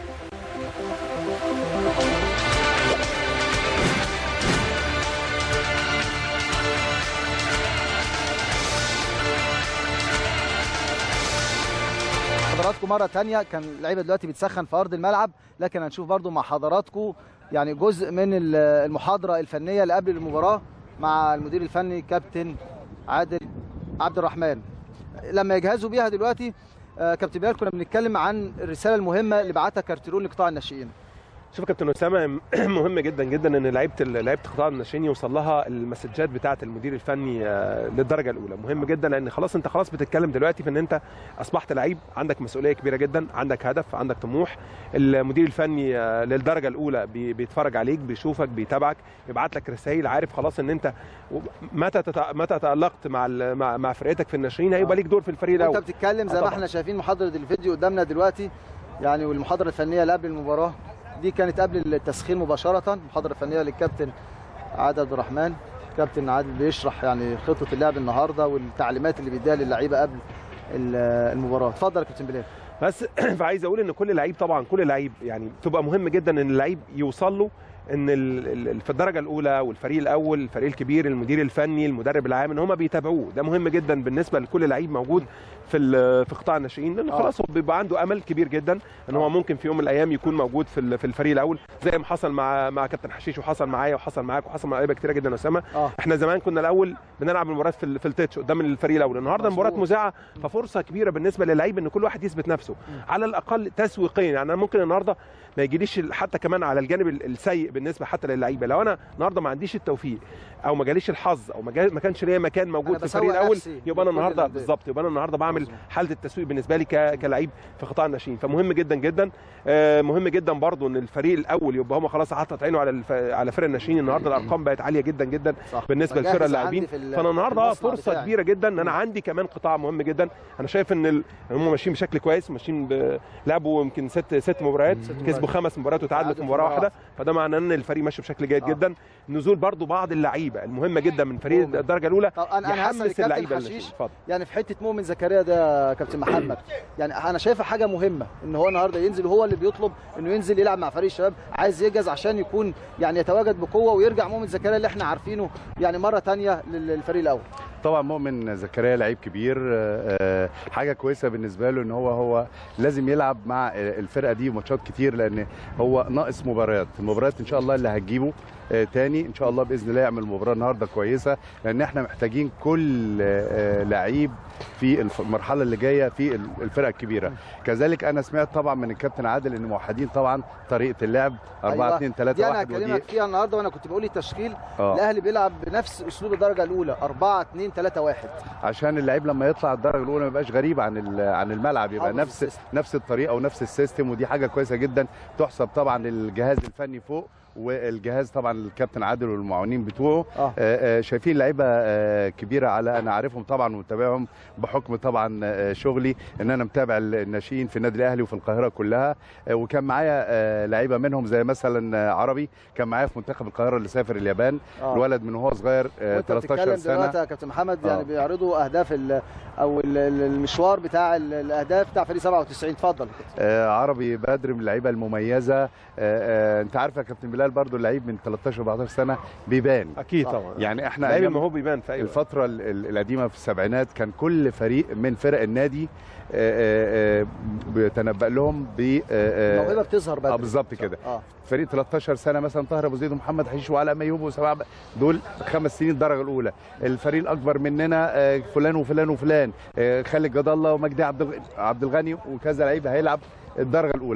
حضراتكم مرة تانية كان اللعيبة دلوقتي بتسخن في أرض الملعب لكن هنشوف برضو مع حضراتكم يعني جزء من ال- المحاضرة الفنية اللي قبل المباراة مع المدير الفني كابتن عادل عبد الرحمن لما يجهزوا بيها دلوقتي آه، كابتن بلال كنا بنتكلم عن الرسالة المهمة اللي بعتها كارتيرون لقطاع الناشئين شوف يا كابتن اسامه مهم جدا جدا ان لعيبه لعيبه قطاع الناشئين يوصل لها المسجات بتاعه المدير الفني آه، للدرجه الاولى مهم جدا لان خلاص انت خلاص بتتكلم دلوقتي في ان انت اصبحت لعيب عندك مسؤوليه كبيره جدا عندك هدف عندك طموح المدير الفني آه، للدرجه الاولى بي- بيتفرج عليك بيشوفك بيتابعك يبعت لك رسائل عارف خلاص ان انت متى تتع- متى تالقت مع ال- مع مع فرقتك في الناشئين هيبقى ليك دور في الفريق وانت الاول بتتكلم زي آه ما طبعاً. احنا شايفين محاضرة الفيديو قدامنا دلوقتي يعني والمحاضرة الفنية اللي قبل المباراة دي كانت قبل التسخين مباشرة المحاضرة الفنية للكابتن عادل عبد الرحمن كابتن عادل بيشرح يعني خطة اللعب النهارده والتعليمات اللي بيديها للعيبة قبل ال- المباراة اتفضل يا كابتن بلال بس فعايز اقول ان كل لعيب طبعا كل لعيب يعني تبقى مهم جدا ان اللعيب يوصل له ان ال- ال- في الدرجه الاولى والفريق الاول الفريق الكبير المدير الفني المدرب العام ان هم بيتابعوه ده مهم جدا بالنسبه لكل لعيب موجود في ال- في قطاع الناشئين لان آه. خلاص هو بيبقى عنده امل كبير جدا ان هو ممكن في يوم من الايام يكون موجود في ال- في الفريق الاول زي ما حصل مع مع كابتن حشيش وحصل معايا وحصل معاك وحصل مع لعيبه كتيره جدا يا اسامه اه احنا زمان كنا الاول بنلعب المباريات في ال- في التتش قدام الفريق الاول النهارده مظبوط. مباراه مذاعه ففرصه كبيره بالنسبه للعيب ان كل واحد يثبت نفسه على الاقل تسويقيا يعني انا ممكن النهارده ما يجيليش ال- حتى كمان على الجانب ال- السيء بالنسبه حتى للعيبه لو انا النهارده ما عنديش التوفيق او ما جاليش الحظ او ما, جا- ما كانش ليا مكان موجود أنا في الفريق بسوق الاول نفسي يبقى انا لكل النهارده الأندية. بالظبط يبقى انا النهارده بعمل مظبوط. حاله التسويق بالنسبه لي ك- كلعيب في قطاع الناشئين فمهم جدا جدا آه، مهم جدا برضو ان الفريق الاول يبقى هم خلاص حاطط عينه على الف... على فرق الناشئين النهارده الارقام بقت عاليه جدا جدا صح بالنسبه بجهز لفرق عندي اللاعبين في ال- فانا النهارده آه في المصنع فرصه بتاعي. كبيره جدا ان انا عندي كمان قطاع مهم جدا انا شايف ان ال... هم ماشيين بشكل كويس ماشيين ب... لعبوا يمكن ست ست مباريات كسبوا خمس مباريات وتعادلوا في مباراه واحده فده معناه ان الفريق ماشي بشكل جيد آه. جدا نزول برضو بعض اللعيبه المهمه جدا من فريق مؤمن. الدرجه الاولى طب انا انا هسال يحمس الكابتن اللعيبه حشيش الناشئين. اتفضل يعني في حته مؤمن زكريا ده يا كابتن محمد يعني انا شايفها حاجه مهمه ان هو النهارده ينزل وهو اللي بيطلب انه ينزل يلعب مع فريق الشباب عايز يجهز عشان يكون يعني يتواجد بقوه ويرجع مؤمن زكريا اللي احنا عارفينه يعني مره تانية لل- للفريق الاول طبعا مؤمن زكريا لعيب كبير آه، آه، حاجه كويسه بالنسبه له ان هو هو لازم يلعب مع آه، الفرقه دي ماتشات كتير لان هو ناقص مباريات المباريات ان شاء الله اللي هتجيبه آه، تاني ان شاء الله باذن الله يعمل مباراه النهارده كويسه لان احنا محتاجين كل آه، لعيب في الف- المرحله اللي جايه في ال- الفرقه الكبيره كذلك انا سمعت طبعا من الكابتن عادل ان موحدين طبعا طريقه اللعب 4 2 3 دي انا 1 ودي هكلمك فيها النهارده وانا كنت بقول التشكيل اه الاهلي بيلعب بنفس اسلوب الدرجه الاولى 4 2 3 1 عشان اللعيب لما يطلع الدرجه الاولى ما يبقاش غريب عن ال- عن الملعب يبقى حافظ نفس السيستم. نفس الطريقه ونفس السيستم ودي حاجه كويسه جدا تحسب طبعا للجهاز الفني فوق والجهاز طبعا الكابتن عادل والمعاونين بتوعه اه آه، آه، شايفين لعيبه آه، كبيره على انا عارفهم طبعا ومتابعهم بحكم طبعا آه، شغلي ان انا متابع الناشئين في النادي الاهلي وفي القاهره كلها آه، وكان معايا آه، لعيبه منهم زي مثلا آه، عربي كان معايا في منتخب القاهره اللي سافر اليابان اه الولد من وهو صغير آه، وانت 13 بتتكلم سنه دلوقتي يا كابتن محمد يعني آه. بيعرضوا اهداف ال- او ال- ال- المشوار بتاع ال- الاهداف بتاع فريق 97 اتفضل آه، عربي بدر من اللعيبه المميزه آه، آه، انت عارف يا كابتن بلال برضو اللعيب من 13 14 سنه بيبان اكيد صح. طبعا يعني احنا لعيب أيام الموهوب يبان في اي وقت. الفتره ال- ال- القديمه في السبعينات كان كل فريق من فرق النادي آه، آه، آه، بيتنبأ لهم ب آه، آه، الموهبه بتظهر بدري اه بالظبط كده اه فريق 13 سنه مثلا طاهر ابو زيد ومحمد حشيش وعلاء ميوب وسبع دول خمس سنين الدرجه الاولى الفريق الاكبر مننا آه، فلان وفلان وفلان آه، خالد جد الله ومجدي عبد الغ- عبد الغني وكذا لعيب هيلعب الدرجه الاولى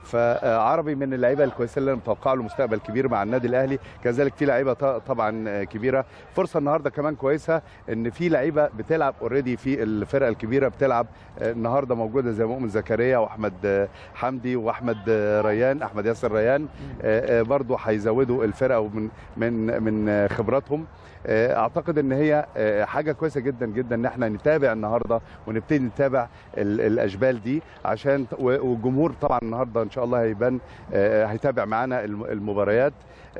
فعربي من اللعيبه الكويسه اللي انا متوقع له مستقبل كبير مع النادي الاهلي كذلك في لعيبه ط- طبعا كبيره فرصه النهارده كمان كويسه ان في لعيبه بتلعب اوريدي في الفرقه الكبيره بتلعب النهارده موجوده زي مؤمن زكريا واحمد حمدي واحمد ريان احمد ياسر ريان برضو هيزودوا الفرقه ومن من من خبراتهم اعتقد ان هي حاجه كويسه جدا جدا ان احنا نتابع النهارده ونبتدي نتابع ال- الاشبال دي عشان و- والجمهور طبعا النهارده ان شاء الله هيبان هيتابع معانا الم- المباريات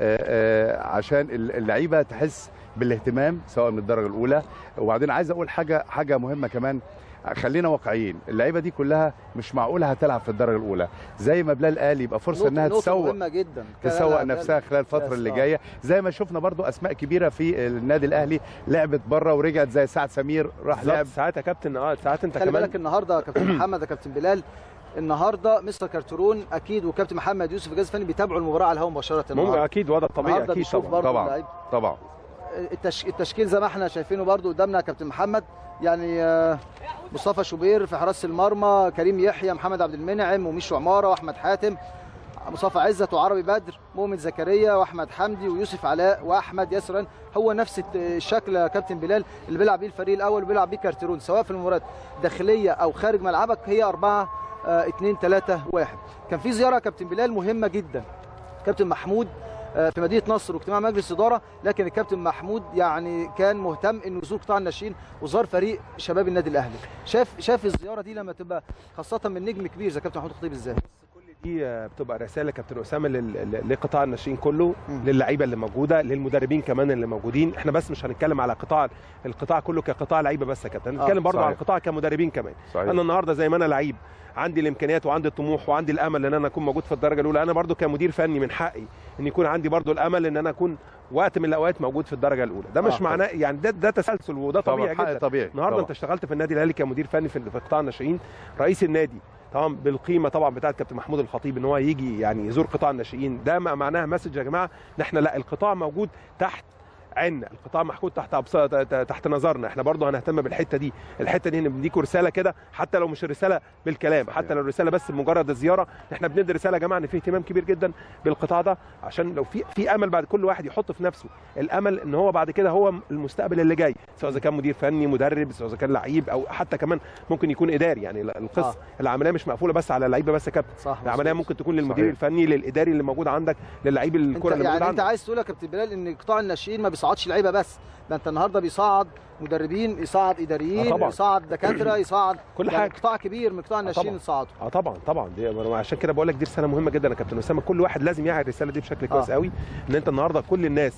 عشان اللعيبه تحس بالاهتمام سواء من الدرجه الاولى وبعدين عايز اقول حاجه حاجه مهمه كمان خلينا واقعيين اللعيبه دي كلها مش معقوله هتلعب في الدرجه الاولى زي ما بلال قال يبقى فرصه نقطة- انها نقطة تسوق مهمة جدا تسوق كلام- نفسها خلال الفتره اللي آه. جايه زي ما شفنا برضو اسماء كبيره في النادي الاهلي لعبت بره ورجعت زي سعد سمير راح بالظبط لعب ساعات يا كابتن اه ساعات انت خلي كمان بالك النهارده يا كابتن محمد يا كابتن بلال النهارده مستر كارترون اكيد وكابتن محمد يوسف الجهاز الفني بيتابعوا المباراه على الهواء مباشره ممكن النهارده اكيد وضع طبيعي النهارده اكيد بنشوف طبعا برضه طبعا اللعيب طبعا التش... التشكيل زي ما احنا شايفينه برضو قدامنا يا كابتن محمد يعني آه، مصطفى شوبير في حراسه المرمى كريم يحيى محمد عبد المنعم وميشو عماره واحمد حاتم مصطفى عزت وعربي بدر مؤمن زكريا واحمد حمدي ويوسف علاء واحمد ياسرا هو نفس الت- الشكل يا كابتن بلال اللي بيلعب بيه الفريق الاول وبيلعب بيه كارترون سواء في المباريات داخليه او خارج ملعبك هي 4 2 3 1 كان في زياره يا كابتن بلال مهمه جدا كابتن محمود آه، في مدينه نصر واجتماع مجلس اداره لكن الكابتن محمود يعني كان مهتم انه يزور قطاع الناشئين وزار فريق شباب النادي الاهلي شاف شاف الزياره دي لما تبقى خاصه من نجم كبير زي كابتن محمود الخطيب ازاي كل دي آه، بتبقى رساله كابتن اسامه لل- لل- لقطاع الناشئين كله مم. للعيبه اللي موجوده للمدربين كمان اللي موجودين احنا بس مش هنتكلم على قطاع القطاع كله كقطاع لعيبه بس يا كابتن هنتكلم برضه صحيح. على القطاع كمدربين كمان صحيح انا النهارده زي ما انا لعيب عندي الامكانيات وعندي الطموح وعندي الامل ان انا اكون موجود في الدرجه الاولى انا برضو كمدير فني من حقي ان يكون عندي برضو الامل ان انا اكون وقت من الاوقات موجود في الدرجه الاولى ده مش آه. معناه يعني ده ده تسلسل وده طبيعي طبعا حق جدا طبيعي النهارده طبعا. انت اشتغلت في النادي الاهلي كمدير فني في في قطاع الناشئين رئيس النادي طبعا بالقيمه طبعا بتاعه كابتن محمود الخطيب ان هو يجي يعني يزور قطاع الناشئين ده مع- معناها مسج يا جماعه ان احنا لا القطاع موجود تحت عنا القطاع محكوم تحت أبص... تحت نظرنا احنا برضه هنهتم بالحته دي الحته دي بنديكوا رساله كده حتى لو مش الرساله بالكلام صحيح. حتى لو الرساله بس بمجرد الزياره احنا بندي رساله يا جماعه ان في اهتمام كبير جدا بالقطاع ده عشان لو في في امل بعد كل واحد يحط في نفسه الامل ان هو بعد كده هو المستقبل اللي جاي سواء اذا كان مدير فني مدرب سواء اذا كان لعيب او حتى كمان ممكن يكون اداري يعني القصه آه. العمليه مش مقفوله بس على اللعيبه بس يا كابتن صح العمليه مظبوط. ممكن تكون للمدير صحيح. الفني للاداري اللي موجود عندك للعيب انت الكره اللي موجود يعني انت عندك عايز تقول يا كابتن بلال ان قطاع الناشئين ما بيصعدش لعيبه بس ده انت النهارده بيصعد مدربين يصعد اداريين آه طبعا. يصعد دكاتره يصعد كل يعني حاجه قطاع كبير من قطاع الناشئين طبعا. يصعدوا اه طبعا طبعا دي أنا عشان كده بقول لك دي رساله مهمه جدا يا كابتن اسامه كل واحد لازم يعي الرساله دي بشكل كويس آه. قوي ان انت النهارده كل الناس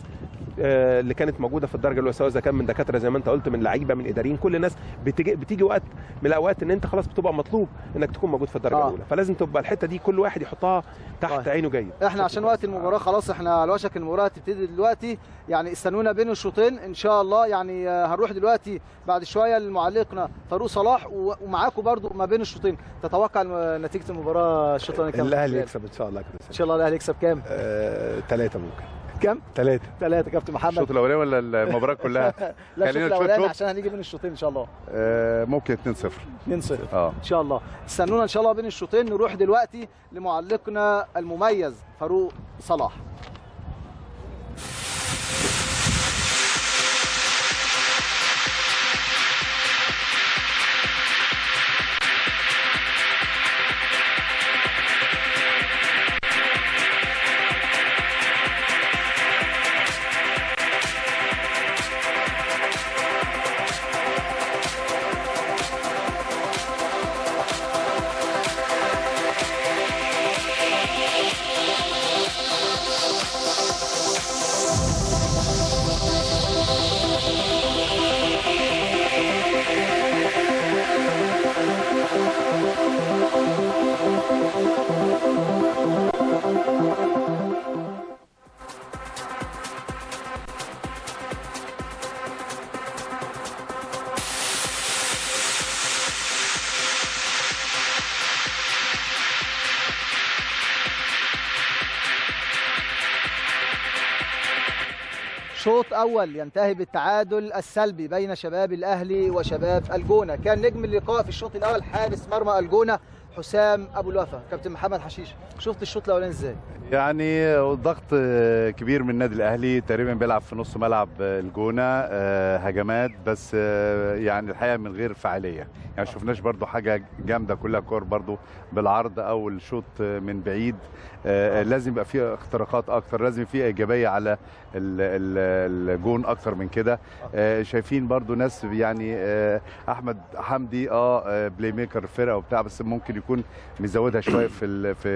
آه، اللي كانت موجوده في الدرجه الاولى سواء اذا كان من دكاتره زي ما انت قلت من لعيبه من اداريين كل الناس بتيجي بتيجي وقت من الاوقات ان انت خلاص بتبقى مطلوب انك تكون موجود في الدرجه آه. الاولى فلازم تبقى الحته دي كل واحد يحطها تحت طيب. عينه جيد احنا عشان وقت المباراه خلاص احنا على وشك المباراه تبتدي دلوقتي يعني استنونا بين الشوطين ان شاء الله يعني آه، هنروح دلوقتي بعد شويه لمعلقنا فاروق صلاح و- ومعاكم برضو ما بين الشوطين تتوقع الم- نتيجه المباراه الشوط الثاني كام الاهلي يكسب ان شاء الله كده ان شاء الله الاهلي يكسب كام ثلاثه ممكن كام ثلاثه ثلاثه كابتن محمد الشوط الاولاني ولا المباراه كلها لا الشوط خلينا نشوط الاولاني شوط. عشان هنيجي بين الشوطين ان شاء الله آه، ممكن 2-0 2-0 اه ان شاء الله استنونا ان شاء الله بين الشوطين نروح دلوقتي لمعلقنا المميز فاروق صلاح شوط اول ينتهي بالتعادل السلبي بين شباب الاهلي وشباب الجونه كان نجم اللقاء في الشوط الاول حارس مرمى الجونه حسام ابو الوفا كابتن محمد حشيش شفت الشوط الاولاني ازاي يعني ضغط كبير من النادي الاهلي تقريبا بيلعب في نص ملعب الجونه آه، هجمات بس آه، يعني الحقيقه من غير فعاليه يعني شفناش برضو حاجه جامده كلها كور برضو بالعرض او الشوط من بعيد آه، لازم يبقى فيه اختراقات اكتر لازم فيه ايجابيه على ال- ال- الجون اكتر من كده آه، شايفين برضو ناس يعني آه، احمد حمدي اه آه، بلاي ميكر فرقه وبتاع بس ممكن يكون مزودها شويه في ال في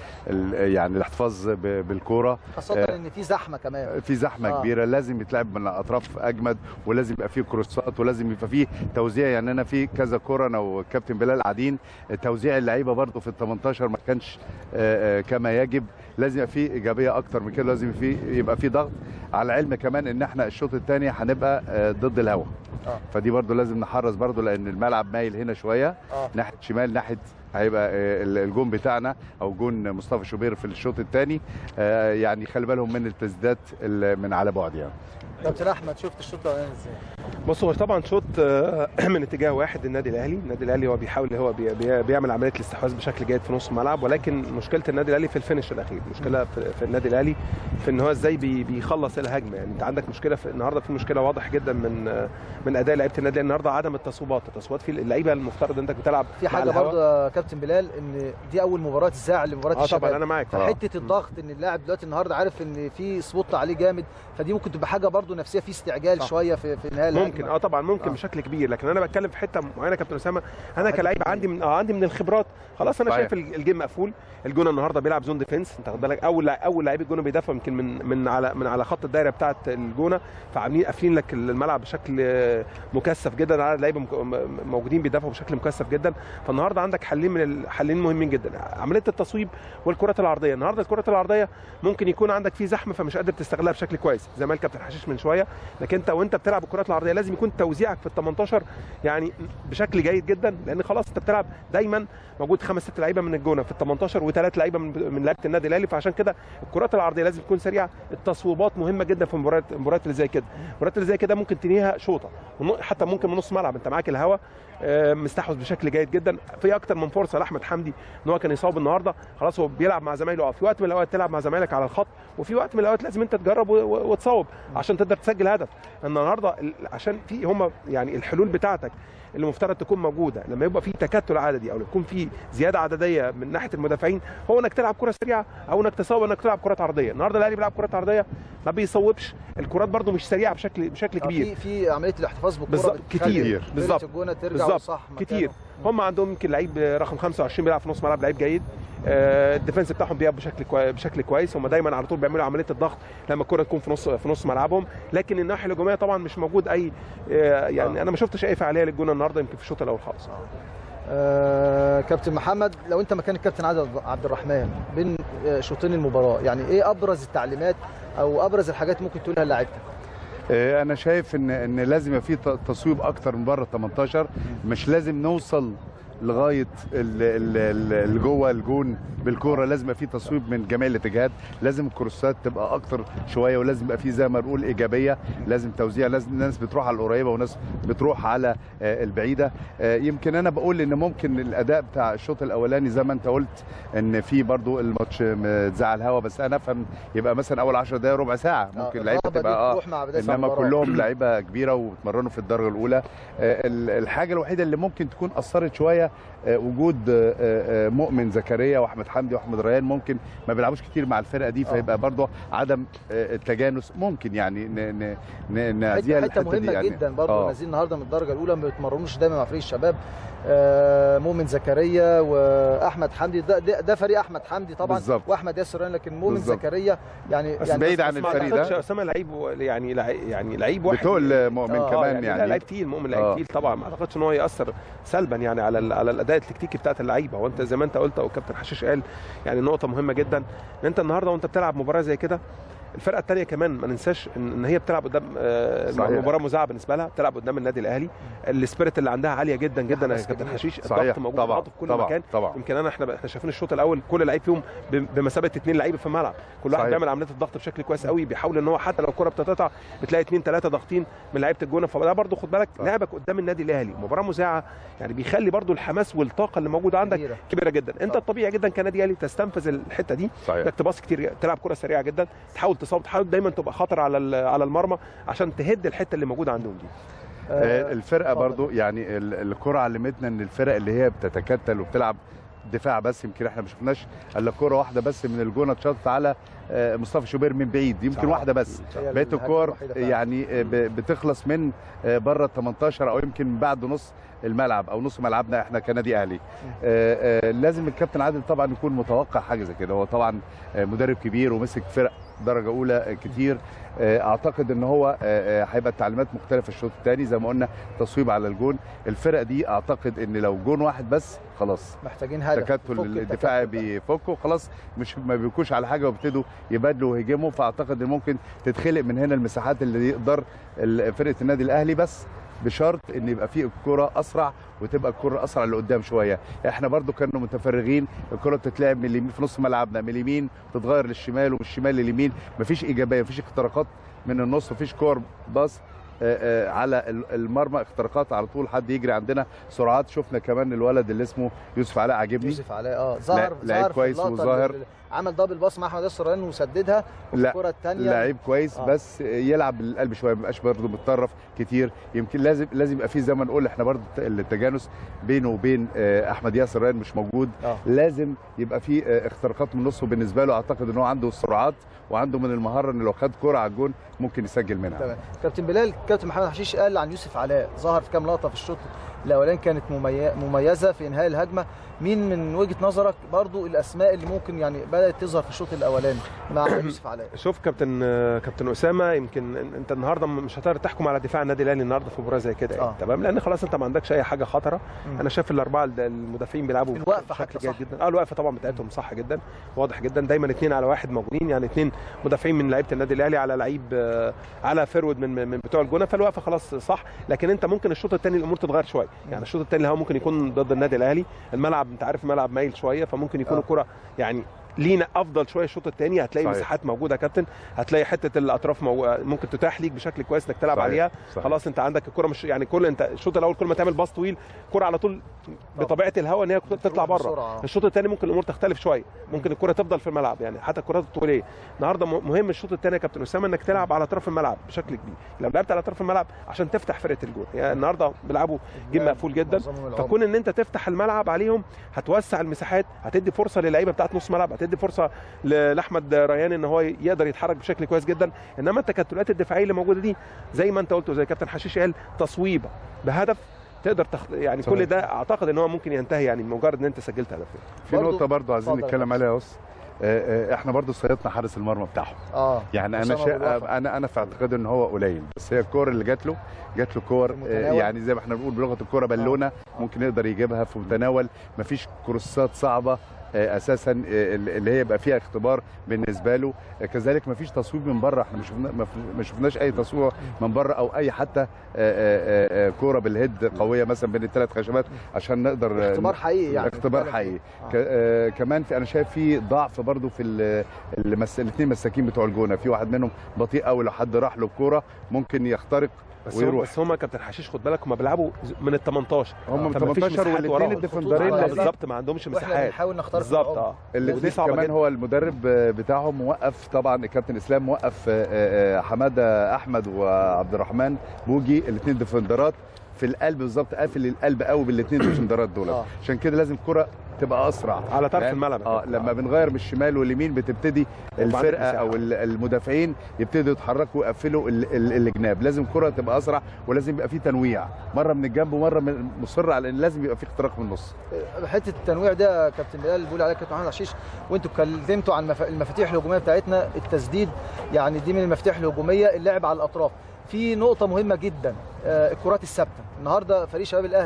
ال يعني الاحتفاظ ب- بالكوره خاصه آه. ان في زحمه كمان في زحمه آه. آه. كبيره لازم يتلعب من الاطراف اجمد ولازم يبقى فيه كروسات ولازم يبقى فيه توزيع يعني انا في كذا كوره انا والكابتن بلال قاعدين توزيع اللعيبه برضو في ال 18 ما كانش آه، آه، كما يجب لازم يبقى فيه ايجابيه اكتر من كده لازم في يبقى فيه ضغط على علم كمان ان احنا الشوط الثاني هنبقى آه، ضد الهوا آه. فدي برضو لازم نحرص برضو لان الملعب مايل هنا شويه اه ناحيه شمال ناحيه هيبقى آه، الجون بتاعنا او جون مصطفى شوبير في الشوط الثاني يعني خلي بالهم من التسديدات ال- من على بعد يعني كابتن احمد شفت الشوط الاولاني ازاي بص هو طبعا شوط آه، من اتجاه واحد النادي الاهلي النادي الاهلي هو بيحاول هو بي بي بيعمل عمليه الاستحواذ بشكل جيد في نص الملعب ولكن مشكله النادي الاهلي في الفينش الاخير مشكله في, في النادي الاهلي في ان هو ازاي بي بيخلص الهجمه يعني انت عندك مشكله في النهارده في مشكله واضح جدا من آه، من اداء لعيبه النادي الأهلي النهارده عدم التصويبات التصويبات في اللعيبه المفترض انك بتلعب في مع حاجه الهوا. برضه يا كابتن بلال ان دي اول مباراه تذاع لمباراه اه الشباب طبعا انا معاك طبعا فحته الضغط ان اللاعب دلوقتي النهارده عارف ان في سبوت عليه جامد فدي ممكن تبقى حاجه برضه نفسيه في استعجال صح. شويه في في نهايه ممكن الهجمة. اه طبعا ممكن آه. آه. بشكل كبير لكن انا بتكلم في حته معينه يا كابتن اسامه انا حتة كلاعب كبيرة. عندي من اه عندي من الخبرات خلاص انا صحيح. شايف ال- الجيم مقفول الجون النهارده بيلعب زون ديفنس انت خد بالك اول لع- اول لعيب الجونه بيدافع يمكن من من على من على خط الدايره بتاعه الجونه فعاملين قافلين لك الملعب بشكل آه، مكثف جدا على لعيبه مك- م- موجودين بيدافعوا بشكل مكثف جدا فالنهارده عندك حلين من الحلين مهمين جدا عمليه التصويب والكرات العرضيه النهارده الكرات العرضيه ممكن يكون عندك في زحمه فمش قادر تستغلها بشكل كويس زي ما قال كابتن حشيش من شويه لكن انت وانت بتلعب الكرات العرضيه لازم يكون توزيعك في ال 18 يعني بشكل جيد جدا لان خلاص انت بتلعب دايما موجود خمس ست لعيبه من الجونه في ال 18 وثلاث لعيبه من من لعيبه النادي الاهلي فعشان كده الكرات العرضيه لازم تكون سريعه التصويبات مهمه جدا في المباريات المباريات اللي زي كده المباريات اللي زي كده ممكن تنهيها شوطه ون- حتى ممكن من نص ملعب انت معاك الهوا آه، مستحوذ بشكل جيد جدا في اكتر من فرصه لاحمد حمدي ان هو كان يصاب النهارده خلاص هو بيلعب مع زمايله اه في وقت من الاوقات تلعب مع زمايلك على الخط وفي وقت من الاوقات لازم انت تجرب و- و- وتصوب عشان تقدر تسجل هدف النهارده ال- عشان في هم يعني الحلول بتاعتك اللي مفترض تكون موجوده لما يبقى في تكتل عددي او يكون في زياده عدديه من ناحيه المدافعين هو انك تلعب كره سريعه او انك تصوب انك تلعب كرات عرضيه النهارده الاهلي بيلعب كرات عرضيه ما بيصوبش الكرات برده مش سريعه بشكل بشكل آه، كبير في في عمليه الاحتفاظ بالكره بالظبط، بتخلي كتير، فرقة بالظبط، الجونه ترجع بالظبط، صح كتير هم عندهم يمكن لعيب رقم 25 بيلعب في نص ملعب لعيب جيد آه، الديفنس بتاعهم بيلعب بشكل كوي... بشكل كويس هم دايما على طول بيعملوا عمليه الضغط لما الكره تكون في نص في نص ملعبهم لكن الناحيه الهجوميه طبعا مش موجود اي آه، يعني آه. انا ما شفتش اي فعاليه للجونه النهارده يمكن في الشوط الاول خالص آه كابتن محمد لو انت مكان الكابتن عادل عبد الرحمن بين آه، شوطين المباراه يعني ايه ابرز التعليمات او ابرز الحاجات ممكن تقولها للاعيبتك آه، انا شايف ان ان لازم يبقى في ت- تصويب اكتر من بره ال 18 مش لازم نوصل لغايه ال- ال- ال- اللي جوه الجون بالكوره لازم يبقى في تصويب من جميع الاتجاهات لازم الكروسات تبقى اكتر شويه ولازم يبقى في زي ما نقول ايجابيه لازم توزيع لازم ناس بتروح على القريبه وناس بتروح على آه، البعيده آه، يمكن انا بقول ان ممكن الاداء بتاع الشوط الاولاني زي ما انت قلت ان في برضو الماتش متزعل هوا بس انا افهم يبقى مثلا اول 10 دقائق ربع ساعه ممكن اللعيبه الرغبة دي تبقى اه تروح مع بداية انما المباراة. كلهم لعيبه كبيره وبيتمرنوا في الدرجه الاولى آه، ال- الحاجه الوحيده اللي ممكن تكون اثرت شويه آه، وجود آه، آه، مؤمن زكريا واحمد حمدي واحمد ريان ممكن ما بيلعبوش كتير مع الفرقه دي فيبقى برضه عدم آه، التجانس ممكن يعني ن- ن- ن- نعديها حته, حتة الحتة دي مهمه يعني. جدا برضه آه. نازلين النهارده من الدرجه الاولى ما بيتمرنوش دايما مع فريق الشباب آه مؤمن زكريا واحمد حمدي ده, ده, ده فريق احمد حمدي طبعا بالظبط. واحمد ياسر ريان لكن مؤمن بالظبط. زكريا يعني بس يعني بعيد عن بس ما الفريق اعتقدش ده. اسامه لعيب و- يعني لعيب يعني لعيب واحد بتقل مؤمن آه، كمان يعني, يعني, لا لعيب تقيل مؤمن لعيب آه. تقيل طبعا ما اعتقدش ان هو ياثر سلبا يعني على ال- على الاداء التكتيكي بتاعت اللعيبه وانت زي ما انت قلت او كابتن حشيش قال يعني نقطه مهمه جدا ان انت النهارده وانت بتلعب مباراه زي كده الفرقه الثانيه كمان ما ننساش ان إن هي بتلعب قدام آه، صحيح. مباراه مذاعه بالنسبه لها بتلعب قدام النادي الاهلي السبيريت اللي عندها عاليه جدا جدا يا حماس كابتن كبير. حشيش صحيح الضغط موجود طبعا الضغط في كل طبعا مكان طبعا يمكن انا احنا احنا شايفين الشوط الاول كل لعيب فيهم ب- بمثابه اثنين لعيبه في الملعب كل واحد صحيح. بيعمل عمليه الضغط بشكل كويس قوي بيحاول ان هو حتى لو الكره بتتقطع بتلاقي اثنين ثلاثه ضاغطين من لعيبه الجونه فده برضه خد بالك صح. لعبك قدام النادي الاهلي مباراه مذاعه يعني بيخلي برضه الحماس والطاقه اللي موجوده عندك كبيرة. كبيره جدا انت صح. الطبيعي جدا كنادي اهلي تستنفذ الحته دي صحيح انك تباص كتير تلعب كره سريعه جدا تحاول تصاب تحاول دايما تبقى خطر على ال- على المرمى عشان تهد الحته اللي موجوده عندهم دي آه، الفرقه اتفضل. برضو يعني ال- الكره علمتنا ان الفرق اللي هي بتتكتل وبتلعب دفاع بس يمكن احنا ما شفناش الا كره واحده بس من الجونه اتشاطت على آه، مصطفى شوبير من بعيد يمكن صح. واحده بس هي بقيه الهجمة الكور الوحيدة فعلا. يعني آه، ب- بتخلص من آه، بره ال 18 او يمكن بعد نص الملعب او نص ملعبنا احنا كنادي اهلي آه، آه، لازم الكابتن عادل طبعا يكون متوقع حاجه زي كده هو طبعا آه، مدرب كبير ومسك فرق درجه اولى آه، كتير آه، اعتقد ان هو آه، آه، هيبقى التعليمات مختلفه الشوط الثاني زي ما قلنا تصويب على الجون الفرق دي اعتقد ان لو جون واحد بس خلاص محتاجين هدف تكتل يفك الدفاع التكتل ده. بيفكوا خلاص مش ما بيكوش على حاجه وابتدوا يبادلوا ويهجموا فاعتقد ان ممكن تتخلق من هنا المساحات اللي يقدر ال- فرقه النادي الاهلي بس بشرط ان يبقى في الكره اسرع وتبقى الكره اسرع لقدام شويه احنا برضو كنا متفرغين الكره بتتلعب من اليمين في نص ملعبنا من اليمين تتغير للشمال ومن الشمال لليمين مفيش ايجابيه مفيش اختراقات من النص مفيش كور باص آه، آه، على ال- المرمى اختراقات على طول حد يجري عندنا سرعات شفنا كمان الولد اللي اسمه يوسف علاء عاجبني يوسف علاء اه ظهر لعيب ظهر في كويس اللقطة وظاهر. اللي- عمل دبل باص مع احمد ياسر ريان وسددها وفي لا، الكره الثانيه لعيب كويس آه. آه. بس يلعب بالقلب شويه ما يبقاش برضه متطرف كتير يمكن لازم لازم يبقى في زي ما نقول احنا برضه التجانس بينه وبين آه، احمد ياسر ريان مش موجود آه. لازم يبقى في آه، اختراقات من النص وبالنسبه له اعتقد ان هو عنده السرعات وعنده من المهاره ان لو خد كره على الجون ممكن يسجل منها تمام كابتن بلال كابتن محمد حشيش قال عن يوسف علاء ظهر في كام لقطه في الشوط الاولاني كانت ممي- مميزه في انهاء الهجمه مين من وجهه نظرك برضو الاسماء اللي ممكن يعني بدات تظهر في الشوط الاولاني مع يوسف علاء شوف كابتن كابتن اسامه يمكن انت النهارده مش هتقدر تحكم على دفاع النادي الاهلي النهارده في مباراه زي كده يعني آه. تمام لان خلاص انت ما عندكش اي حاجه خطره مم. انا شايف الاربعه الد- المدافعين بيلعبوا الوقفة بشكل حتى جيد صح. جدا اه الوقفه طبعا بتاعتهم صح جدا واضح جدا دايما اثنين على واحد موجودين يعني اثنين مدافعين من لعيبه النادي الاهلي على لعيب آه، على فيرود من من بتوع الجونه فالوقفه خلاص صح لكن انت ممكن الشوط الثاني الامور تتغير شويه يعني الشوط الثاني هو ممكن يكون ضد النادي الاهلي الملعب انت عارف الملعب مايل شويه فممكن يكون آه. الكره يعني لينا افضل شويه الشوط الثاني هتلاقي صحيح. مساحات موجوده يا كابتن هتلاقي حته الاطراف مو... ممكن تتاح ليك بشكل كويس انك تلعب صحيح. عليها صحيح. خلاص انت عندك الكره مش يعني كل انت الشوط الاول كل ما تعمل باص طويل الكره على طول بطبيعه الهواء ان هي تطلع بره بسرعة. الشوط الثاني ممكن الامور تختلف شويه ممكن الكره تفضل في الملعب يعني حتى الكرات الطوليه النهارده م- مهم الشوط الثاني يا كابتن اسامه انك تلعب على طرف الملعب بشكل كبير لو لعبت على طرف الملعب عشان تفتح فرقه الجول يعني النهارده بيلعبوا جيم مقفول جدا معظمهم العمر. فكون ان انت تفتح الملعب عليهم هتوسع المساحات هتدي فرصه للعيبه بتاعت نص ملعب هتدي فرصه ل- لاحمد ريان ان هو يقدر يتحرك بشكل كويس جدا انما التكتلات الدفاعيه اللي موجوده دي زي ما انت قلت وزي كابتن حشيش قال تصويبه بهدف تقدر تخ... يعني صحيح. كل ده اعتقد ان هو ممكن ينتهي يعني بمجرد ان انت سجلت هدف في برضو- نقطه برضه عايزين اتفضل يا نتكلم عليها بس آه، آه، احنا برضه صيدنا حارس المرمى بتاعهم اه يعني انا أسامة أبو شا... الوفا. انا انا في اعتقادي ان هو قليل بس هي الكور اللي جات له جات له كور في آه، المتناول. يعني زي ما احنا بنقول بلغه الكوره بالونه ممكن يقدر يجيبها في متناول مفيش كروسات صعبه آه، اساسا آه، اللي هي يبقى فيها اختبار بالنسبه له آه، كذلك مفيش تصويب من بره احنا ما شفنا ما ف- ما شفناش اي تصوير من بره او اي حتى آه، آه، آه، كوره بالهيد قويه مثلا بين الثلاث خشبات عشان نقدر آه، اختبار حقيقي يعني اختبار بنتكلم حقيقي فيه. آه. ك- آه كمان في انا شايف في ضعف برضو في ال- المس... الاثنين مساكين بتوع الجونه في واحد منهم بطيء قوي لو حد راح له الكوره ممكن يخترق بس هم ويروح. بس هم كابتن حشيش خد بالك هم بيلعبوا من ال 18 هم من فما فيش 18 مساحات والاثنين وراهم. الديفندرين خطوط على بالظبط ما عندهمش واحنا مساحات بنحاول نختار في بالظبط العمق. اه ودي الاثنين صعبه كمان جدا هو المدرب بتاعهم موقف طبعا الكابتن اسلام موقف آه، آه، حماده احمد وعبد الرحمن بوجي الاثنين ديفندرات في القلب بالظبط قافل القلب قوي بالاثنين ديفندرات دول آه. عشان كده لازم الكره تبقى اسرع على طرف لأن- الملعب يا اه كابتن. لما بنغير من الشمال واليمين بتبتدي عندك الفرقه مساحة. او ال- المدافعين يبتدوا يتحركوا ويقفلوا ال- ال- الجناب لازم الكره تبقى اسرع ولازم يبقى في تنويع مره من الجنب ومره من مصر على ان لازم يبقى في اختراق من النص حته التنويع ده يا كابتن بلال اللي بيقول عليها كابتن محمد حشيش وانتوا اتكلمتوا عن مف- المفاتيح الهجوميه بتاعتنا التسديد يعني دي من المفاتيح الهجوميه اللعب على الاطراف في نقطه مهمه جدا آه، الكرات الثابته النهارده فريق شباب الاهلي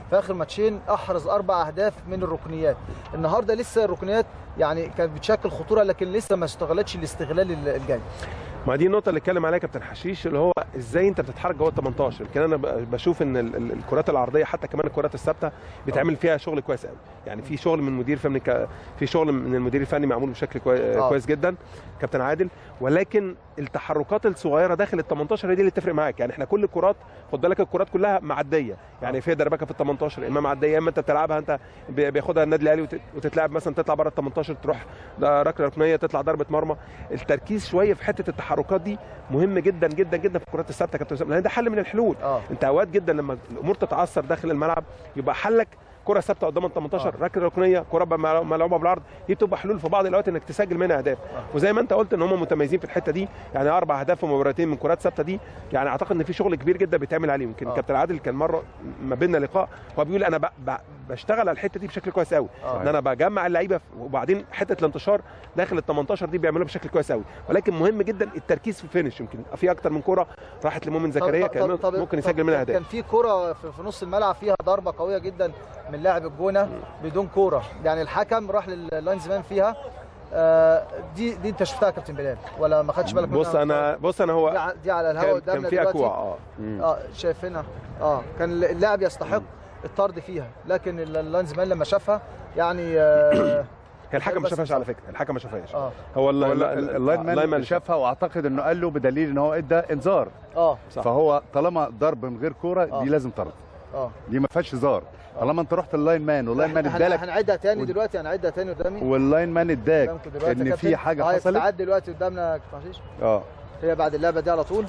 في اخر ماتشين احرز اربع اهداف من الركنيات النهارده لسه الركنيات يعني كانت بتشكل خطوره لكن لسه ما استغلتش الاستغلال ال- الجيد ما دي النقطه اللي اتكلم عليها كابتن حشيش اللي هو ازاي انت بتتحرك جوه ال 18 لكن انا ب- بشوف ان ال- ال- الكرات العرضيه حتى كمان الكرات الثابته بيتعمل فيها شغل كويس قوي يعني في شغل من مدير فني ك... في شغل من المدير الفني معمول بشكل كوي... آه. كويس جدا كابتن عادل ولكن التحركات الصغيره داخل ال 18 هي دي اللي تفرق معاك يعني احنا كل الكرات خد بالك الكرات كلها معديه يعني في دربكه في ال 18 اما معديه يا اما انت بتلعبها انت بي- بياخدها النادي الاهلي وت- وتتلعب مثلا تطلع بره ال 18 تروح ركله ركنيه تطلع ضربه مرمى التركيز شويه في حته التحركات دي مهم جدا جدا جدا في الكرات الثابته يا كابتن اسامه لان ده حل من الحلول اه انت اوقات جدا لما الامور تتعثر داخل الملعب يبقى حلك كره ثابته قدام ال 18 آه. ركله ركنيه كره ب- ملعوبه بالعرض دي بتبقى حلول في بعض الاوقات انك تسجل منها اهداف وزي ما انت قلت ان هم متميزين في الحته دي يعني اربع اهداف في مباراتين من كرات ثابته دي يعني اعتقد ان في شغل كبير جدا بيتعمل عليه يمكن آه. كابتن عادل كان مره ما بيننا لقاء هو بيقول انا ب... ب... بشتغل على الحته دي بشكل كويس قوي آه. ان انا بجمع اللعيبه وبعدين حته الانتشار داخل ال 18 دي بيعملوها بشكل كويس قوي ولكن مهم جدا التركيز في الفينش يمكن في اكتر من كره راحت لمؤمن زكريا طب- كان طب- طب- ممكن طب يسجل منها كان اهداف في كرة في في نص الملعب فيها ضربة قوية جدا من لاعب الجونة بدون كورة يعني الحكم راح لللاينز مان فيها آه، دي دي انت شفتها يا كابتن بلال ولا ما خدتش بالك بص منها؟ انا بص انا دي هو ع- دي على الهواء كان, قدامنا كان في دلوقتي. اكوع اه مم. اه شايفينها اه كان اللاعب يستحق الطرد فيها لكن ال- اللاينز مان لما شافها يعني اه, هي الحكم ما بس شافهاش مش على فكره الحكم ما شافهاش آه. هو ال- هو ال- ال- ال- اللاين اللاين مان شافها واعتقد انه قال له بدليل ان هو ادى انذار آه. صح. فهو طالما ضرب من غير كوره آه. دي لازم طرد اه دي ما فيهاش هزار طالما انت رحت اللاين مان واللاين مان هن- ادالك هنعيدها تاني و- ديلوقتي هنعيدها تاني قدامي واللاين مان اداك قدامكم دلوقتي يا ان كابتن. في حاجه آه، حصلت بتتعاد دلوقتي قدامنا يا كابتن حشيش اه هي بعد اللعبه دي على طول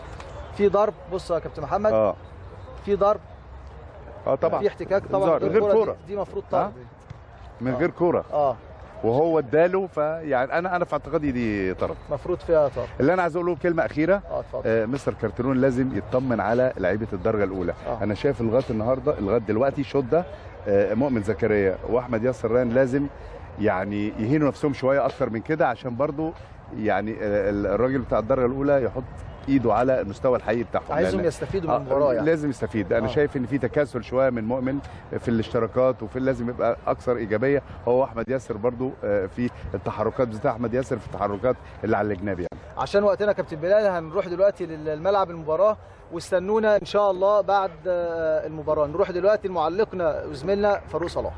في ضرب بص يا كابتن محمد اه في ضرب اه طبعا في احتكاك طبعا انذار، من غير الكرة دي- كورة. دي المفروض آه. طرد من غير كوره اه وهو اداله فيعني انا انا في اعتقادي دي طرد المفروض فيها طرد اللي انا عايز اقوله كلمه اخيره اه اتفضل آه مستر كارترون لازم يطمن على لعيبه الدرجه الاولى آه. انا شايف لغايه النهارده لغايه دلوقتي الشوط ده آه مؤمن زكريا واحمد ياسر ران لازم يعني يهينوا نفسهم شويه اكتر من كده عشان برضو يعني آه الراجل بتاع الدرجه الاولى يحط ايده على المستوى الحقيقي بتاعهم عايزهم لأن- يستفيدوا من آه، المباراه يعني لازم يستفيد انا آه. شايف ان في تكاسل شويه من مؤمن في الاشتراكات وفي لازم يبقى اكثر ايجابيه هو احمد ياسر برضو آه، في التحركات بتاع احمد ياسر في التحركات اللي على الجناب يعني عشان وقتنا يا كابتن بلال هنروح دلوقتي للملعب المباراه واستنونا ان شاء الله بعد آه، المباراه نروح دلوقتي لمعلقنا وزميلنا فاروق صلاح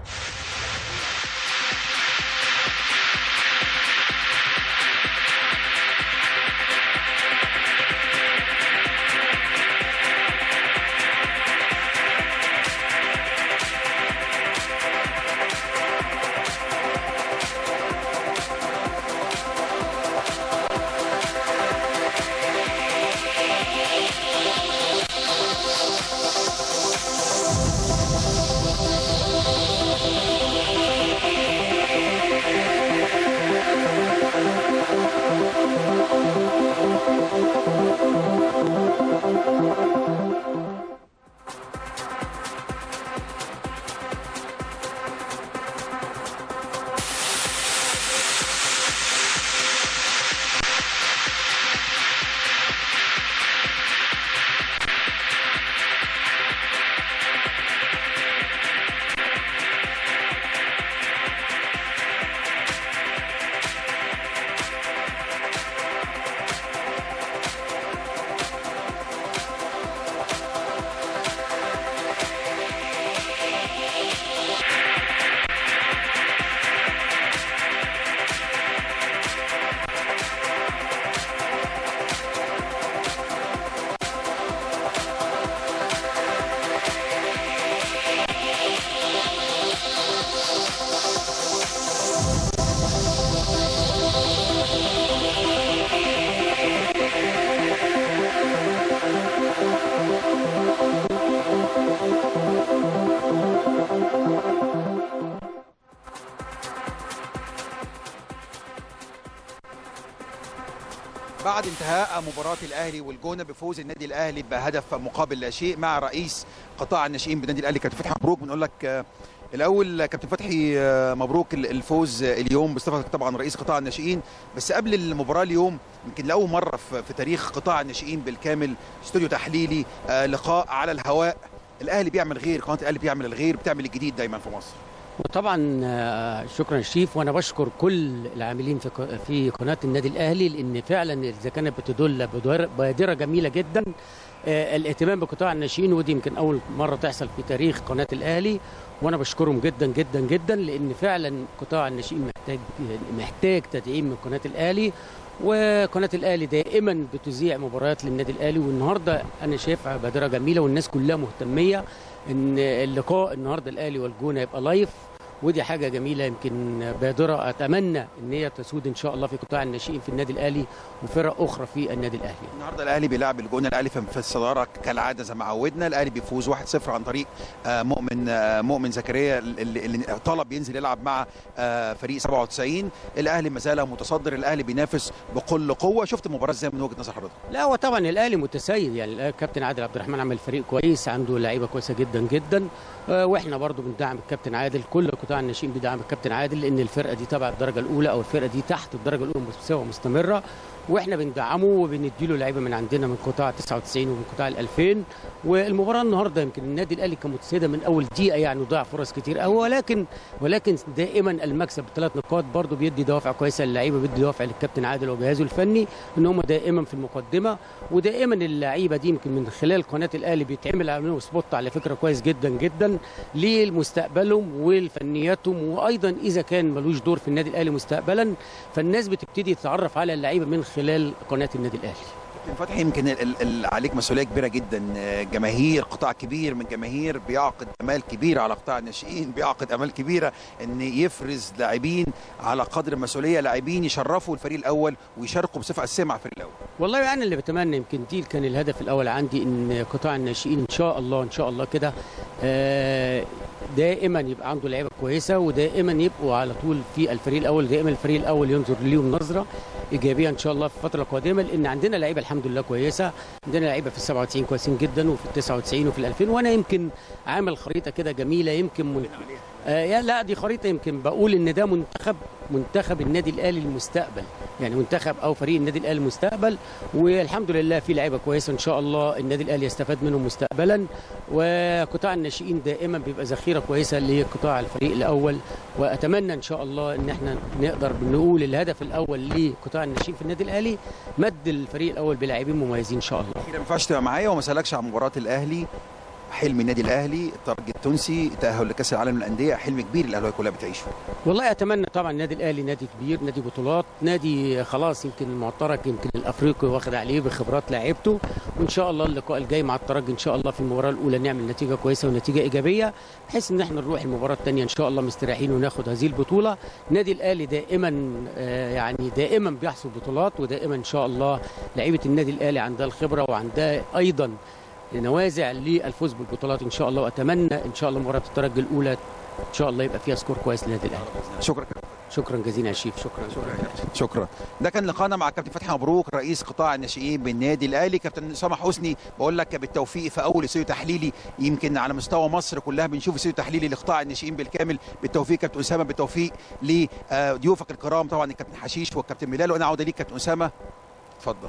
بعد انتهاء مباراة الأهلي والجونة بفوز النادي الأهلي بهدف مقابل لا شيء مع رئيس قطاع الناشئين بالنادي الأهلي كابتن فتحي مبروك بنقول لك آه، الأول كابتن فتحي آه، مبروك ال- الفوز آه، اليوم بصفتك طبعا رئيس قطاع الناشئين بس قبل المباراة اليوم يمكن لأول مرة في في تاريخ قطاع الناشئين بالكامل استوديو تحليلي آه، لقاء على الهواء الاهلي بيعمل غير قناه الاهلي بيعمل الغير بتعمل الجديد دايما في مصر وطبعا آه، شكرا شريف وانا بشكر كل العاملين في ق- في قناه النادي الاهلي لان فعلا اذا كانت بتدل بدوار- بادره جميله جدا آه، الاهتمام بقطاع الناشئين ودي يمكن اول مره تحصل في تاريخ قناه الاهلي وانا بشكرهم جدا جدا جدا لان فعلا قطاع الناشئين محتاج محتاج تدعيم من قناه الاهلي وقناه الاهلي دائما بتذيع مباريات للنادي الاهلي والنهارده انا شايفها بادره جميله والناس كلها مهتميه ان اللقاء النهارده الاهلي والجونه يبقى لايف ودي حاجه جميله يمكن بادره اتمنى ان هي تسود ان شاء الله في قطاع الناشئين في النادي الاهلي وفرق اخرى في النادي الاهلي النهارده الاهلي بيلعب الجونه الاهلي في في الصداره كالعاده زي ما عودنا الاهلي بيفوز 1-0 عن طريق آه، مؤمن آه، مؤمن زكريا اللي اللي طلب ينزل يلعب مع آه، فريق 97 الاهلي ما زال متصدر الاهلي بينافس بكل قوه شفت المباراه ازاي من وجهه نظر حضرتك لا هو طبعا الاهلي متسيد يعني الآ- كابتن عادل عبد الرحمن عمل فريق كويس عنده لعيبه كويسه جدا جدا آه، واحنا برضو بندعم الكابتن عادل كل قطاع الناشئين بيدعم الكابتن عادل لان الفرقه دي تبع الدرجه الاولى او الفرقه دي تحت الدرجه الاولى بصفه مستمره واحنا بندعمه وبنديله لعيبه من عندنا من قطاع 99 ومن قطاع ال 2000 والمباراه النهارده يمكن النادي الاهلي كان متسيده من اول دقيقه يعني وضيع فرص كتير قوي ولكن ولكن دائما المكسب بثلاث نقاط برضو بيدي دوافع كويسه للعيبه بيدي دوافع للكابتن عادل وجهازه الفني ان هم دائما في المقدمه ودائما اللعيبه دي يمكن من خلال قناه الاهلي بيتعمل عليهم سبوت على فكره كويس جدا جدا لمستقبلهم ولفنياتهم وايضا اذا كان ملوش دور في النادي الاهلي مستقبلا فالناس بتبتدي تتعرف على اللعيبه من خلال قناه النادي الاهلي كابتن فتحي يمكن ال- ال- ال- عليك مسؤوليه كبيره جدا آه، جماهير قطاع كبير من الجماهير بيعقد امال كبيره على قطاع الناشئين بيعقد امال كبيره ان يفرز لاعبين على قدر المسؤوليه لاعبين يشرفوا الفريق الاول ويشاركوا بصفه اساسيه مع الفريق الاول والله انا اللي بتمنى يمكن دي كان الهدف الاول عندي ان قطاع الناشئين ان شاء الله ان شاء الله كده آه، دائما يبقى عنده لعيبه كويسه ودائما يبقوا على طول في الفريق الاول دائما الفريق الاول ينظر ليهم نظره ايجابيه ان شاء الله في الفتره القادمه لان عندنا لعيبه الحمد لله كويسه عندنا لعيبه في ال 97 كويسين جدا وفي ال 99 وفي ال 2000 وانا يمكن عامل خريطه كده جميله يمكن من آه يا لا دي خريطه يمكن بقول ان ده منتخب منتخب النادي الاهلي المستقبل يعني منتخب او فريق النادي الاهلي المستقبل والحمد لله في لعيبه كويسه ان شاء الله النادي الاهلي يستفاد منهم مستقبلا وقطاع الناشئين دائما بيبقى ذخيره كويسه لقطاع الفريق الاول واتمنى ان شاء الله ان احنا نقدر نقول الهدف الاول لقطاع الناشئين في النادي الاهلي مد الفريق الاول بلاعبين مميزين ان شاء الله اخيرا ما ينفعش تبقى معايا وما اسالكش عن مباراه الاهلي حلم النادي الاهلي الترجي التونسي التاهل لكاس العالم للانديه حلم كبير الاهلاويه كلها بتعيشه والله اتمنى طبعا النادي الاهلي نادي كبير نادي بطولات نادي خلاص يمكن المعترك يمكن الافريقي واخد عليه بخبرات لعيبته وان شاء الله اللقاء الجاي مع الترجي ان شاء الله في المباراه الاولى نعمل نتيجه كويسه ونتيجه ايجابيه بحيث ان احنا نروح المباراه الثانيه ان شاء الله مستريحين وناخد هذه البطوله النادي الاهلي دائما آه، يعني دائما بيحصل بطولات ودائما ان شاء الله لعيبه النادي الاهلي عندها الخبره وعندها ايضا نوازع للفوز بالبطولات ان شاء الله واتمنى ان شاء الله مباراه الترجي الاولى ان شاء الله يبقى فيها سكور كويس للنادي الاهلي شكرا شكرا جزيلا يا شريف شكرا شكرا ده كان لقاءنا مع كابتن فتحي مبروك رئيس قطاع الناشئين بالنادي الاهلي كابتن اسامه حسني بقول لك بالتوفيق في اول استوديو تحليلي يمكن على مستوى مصر كلها بنشوف استوديو تحليلي لقطاع الناشئين بالكامل بالتوفيق كابتن اسامه بالتوفيق لضيوفك الكرام طبعا الكابتن حشيش والكابتن بلال وانا عوده ليك كابتن اسامه اتفضل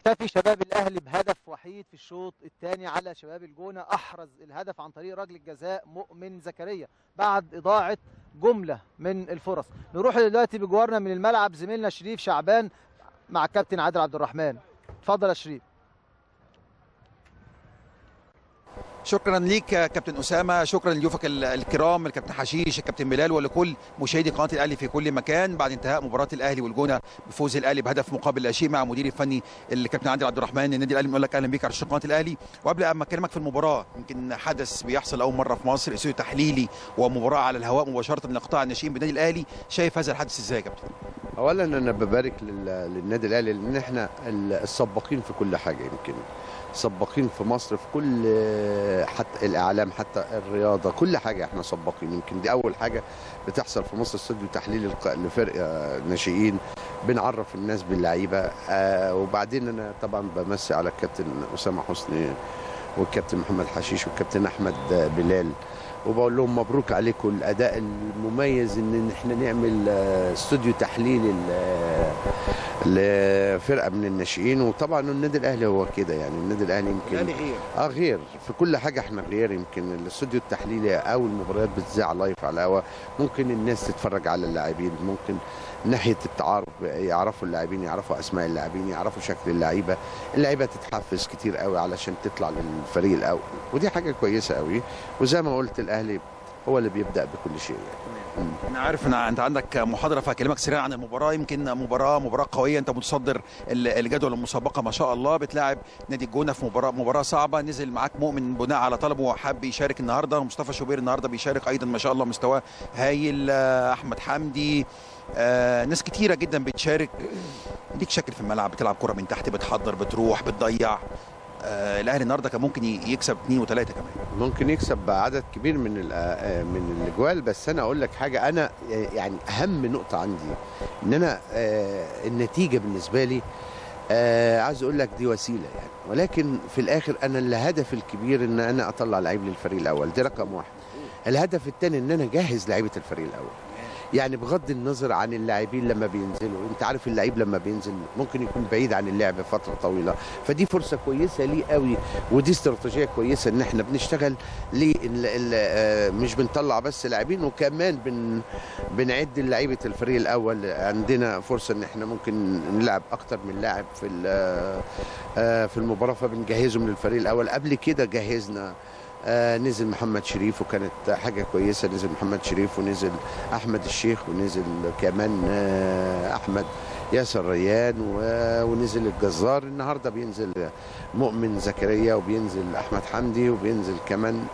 اكتفي شباب الاهلي بهدف وحيد في الشوط الثاني على شباب الجونه احرز الهدف عن طريق رجل الجزاء مؤمن زكريا بعد اضاعه جمله من الفرص نروح دلوقتي بجوارنا من الملعب زميلنا شريف شعبان مع الكابتن عادل عبد الرحمن اتفضل يا شريف شكرا ليك يا كابتن اسامه شكرا لضيوفك ال- الكرام الكابتن حشيش الكابتن بلال ولكل مشاهدي قناه الاهلي في كل مكان بعد انتهاء مباراه الاهلي والجونه بفوز الاهلي بهدف مقابل لا شيء مع مدير الفني الكابتن عادل عبد الرحمن النادي الاهلي بنقول لك اهلا بيك على شاشه قناه الاهلي وقبل ما اكلمك في المباراه يمكن حدث بيحصل اول مره في مصر استوديو تحليلي ومباراه على الهواء مباشره من قطاع الناشئين بالنادي الاهلي شايف هذا الحدث ازاي يا كابتن اولا انا ببارك لل- للنادي الاهلي لان احنا ال- السباقين في كل حاجه يمكن سباقين في مصر في كل حتى الاعلام حتى الرياضه كل حاجه احنا سباقين يمكن دي اول حاجه بتحصل في مصر استوديو تحليل الق- لفرق آه، ناشئين بنعرف الناس باللعيبه آه، وبعدين انا طبعا بمسي على الكابتن اسامه حسني والكابتن محمد حشيش والكابتن احمد بلال وبقول لهم مبروك عليكم الاداء المميز ان احنا نعمل آه، استوديو تحليلي ل- لفرقه من الناشئين وطبعا النادي الاهلي هو كده يعني النادي الاهلي يمكن غير اه غير في كل حاجه احنا غير يمكن الاستوديو التحليلي او المباريات بتذاع لايف على الهواء ممكن الناس تتفرج على اللاعبين ممكن ناحيه التعارف يعرفوا اللاعبين يعرفوا اسماء اللاعبين يعرفوا شكل اللعيبه اللعيبه تتحفز كتير قوي علشان تطلع للفريق الاول ودي حاجه كويسه قوي وزي ما قلت الاهلي هو اللي بيبدا بكل شيء يعني. انا عارف ان انت عندك محاضره فهكلمك سريعا عن المباراه يمكن مباراه مباراه قويه انت متصدر ال- الجدول المسابقه ما شاء الله بتلاعب نادي الجونه في مباراه مباراه صعبه نزل معاك مؤمن بناء على طلبه وحب يشارك النهارده ومصطفى شوبير النهارده بيشارك ايضا ما شاء الله مستواه هايل آه، احمد حمدي آه ناس كتيره جدا بتشارك ليك شكل في الملعب بتلعب كره من تحت بتحضر بتروح بتضيع آه الاهلي النهارده كان ممكن ي- يكسب اثنين وثلاثه كمان ممكن يكسب بعدد كبير من ال- آه، من الاجوال بس انا اقول لك حاجه انا آه، يعني اهم نقطه عندي ان انا آه، النتيجه بالنسبه لي آه، عايز اقول لك دي وسيله يعني ولكن في الاخر انا الهدف الكبير ان انا اطلع لعيب للفريق الاول دي رقم واحد الهدف الثاني ان انا اجهز لعيبه الفريق الاول يعني بغض النظر عن اللاعبين لما بينزلوا انت عارف اللعيب لما بينزل ممكن يكون بعيد عن اللعب فتره طويله فدي فرصه كويسه ليه قوي ودي استراتيجيه كويسه ان احنا بنشتغل ليه ال- ال- آه، مش بنطلع بس لاعبين وكمان بن بنعد لعيبه الفريق الاول عندنا فرصه ان احنا ممكن نلعب اكتر من لاعب في ال- آه، آه، في المباراه فبنجهزهم للفريق الاول قبل كده جهزنا آه، نزل محمد شريف وكانت حاجه كويسه نزل محمد شريف ونزل احمد الشيخ ونزل كمان آه، احمد ياسر ريان و- ونزل الجزار النهارده بينزل مؤمن زكريا وبينزل احمد حمدي وبينزل كمان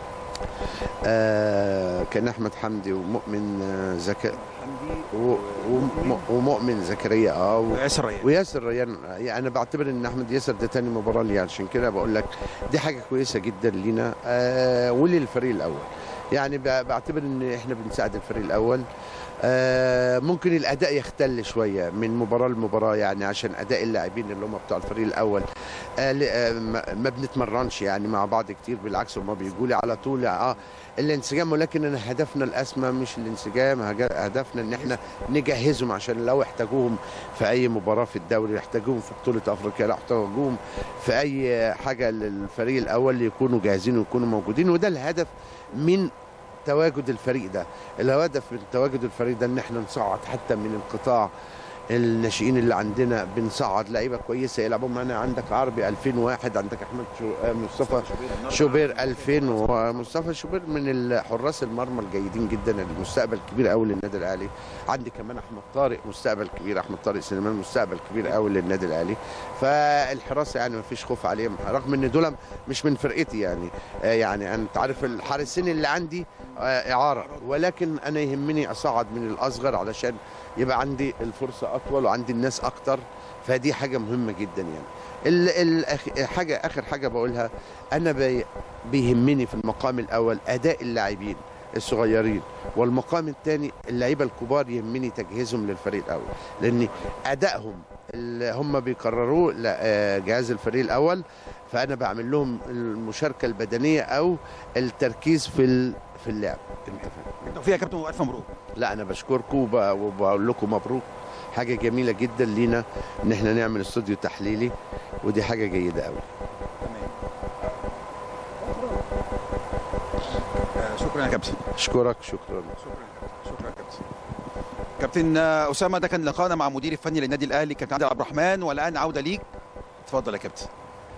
آه كان احمد حمدي ومؤمن آه، زكا و- وم- ومؤمن زكريا اه و- وياسر ريان وياسر ريان يعني انا بعتبر ان احمد ياسر ده تاني مباراه لي عشان كده بقول لك دي حاجه كويسه جدا لينا آه وللفريق الاول يعني ب- بعتبر ان احنا بنساعد الفريق الاول آه ممكن الاداء يختل شويه من مباراه لمباراه يعني عشان اداء اللاعبين اللي هم بتوع الفريق الاول آه ل- آه ما ما بنتمرنش يعني مع بعض كتير بالعكس هم بيجوا لي على طول اه الانسجام ولكن انا هدفنا الاسمى مش الانسجام هج- هدفنا ان احنا نجهزهم عشان لو احتاجوهم في اي مباراه في الدوري يحتاجوهم في بطوله افريقيا لو احتاجوهم في اي حاجه للفريق الاول يكونوا جاهزين ويكونوا موجودين وده الهدف من تواجد الفريق ده الهدف من تواجد الفريق ده ان احنا نصعد حتى من القطاع الناشئين اللي عندنا بنصعد لعيبه كويسه يلعبوا معانا عندك عربي 2001 عندك احمد شو... آه، مصطفى شوبير 2000 ومصطفى شوبير من الحراس المرمى الجيدين جدا المستقبل كبير قوي للنادي الاهلي عندي كمان احمد طارق مستقبل كبير احمد طارق سليمان مستقبل كبير قوي للنادي الاهلي فالحراسه يعني ما فيش خوف عليهم رغم ان دول مش من فرقتي يعني آه، يعني انت عارف الحارسين اللي عندي آه، اعاره ولكن انا يهمني اصعد من الاصغر علشان يبقى عندي الفرصه اطول وعندي الناس اكتر فدي حاجه مهمه جدا يعني ال ال حاجه اخر حاجه بقولها انا بي بيهمني في المقام الاول اداء اللاعبين الصغيرين والمقام الثاني اللعيبه الكبار يهمني تجهيزهم للفريق الاول لان ادائهم اللي هم بيقرروه لا آه، جهاز الفريق الاول فانا بعمل لهم المشاركه البدنيه او التركيز في ال- في اللعب انت فاهم بالتوفيق يا كابتن والف مبروك لا انا بشكركم وب- وبقول لكم مبروك حاجه جميله جدا لينا ان احنا نعمل استوديو تحليلي ودي حاجه جيده قوي آه، شكرا يا كابتن اشكرك شكرا شكرا يا كابتن كابتن آه، اسامه ده كان لقاءنا مع مدير الفني للنادي الاهلي كابتن عادل عبد الرحمن والان عوده ليك اتفضل يا كابتن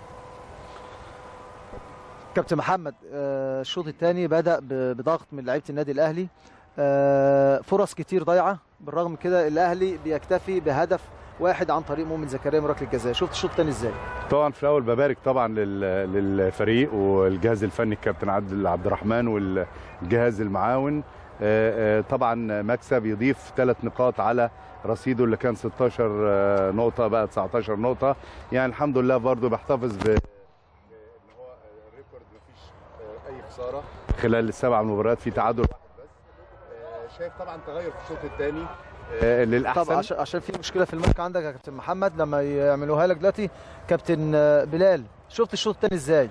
كابتن محمد آه، الشوط الثاني بدا ب- بضغط من لعيبه النادي الاهلي آه، فرص كتير ضايعه بالرغم من كده الاهلي بيكتفي بهدف واحد عن طريق مؤمن زكريا من ركله الجزاء شفت الشوط الثاني ازاي طبعا في الاول ببارك طبعا لل- للفريق والجهاز الفني الكابتن عادل عبد الرحمن والجهاز المعاون آه، آه، طبعا مكسب يضيف ثلاث نقاط على رصيده اللي كان 16 آه، نقطه بقى 19 نقطه يعني الحمد لله برضو بيحتفظ ب ان هو ريكورد مفيش آه، اي خساره خلال السبع مباريات في تعادل واحد بس آه، شايف طبعا تغير في الشوط الثاني للاحسن طبعا عشان عشان في مشكله في الماركه عندك يا كابتن محمد لما يعملوها لك دلوقتي كابتن آه، بلال شفت الشوط الثاني ازاي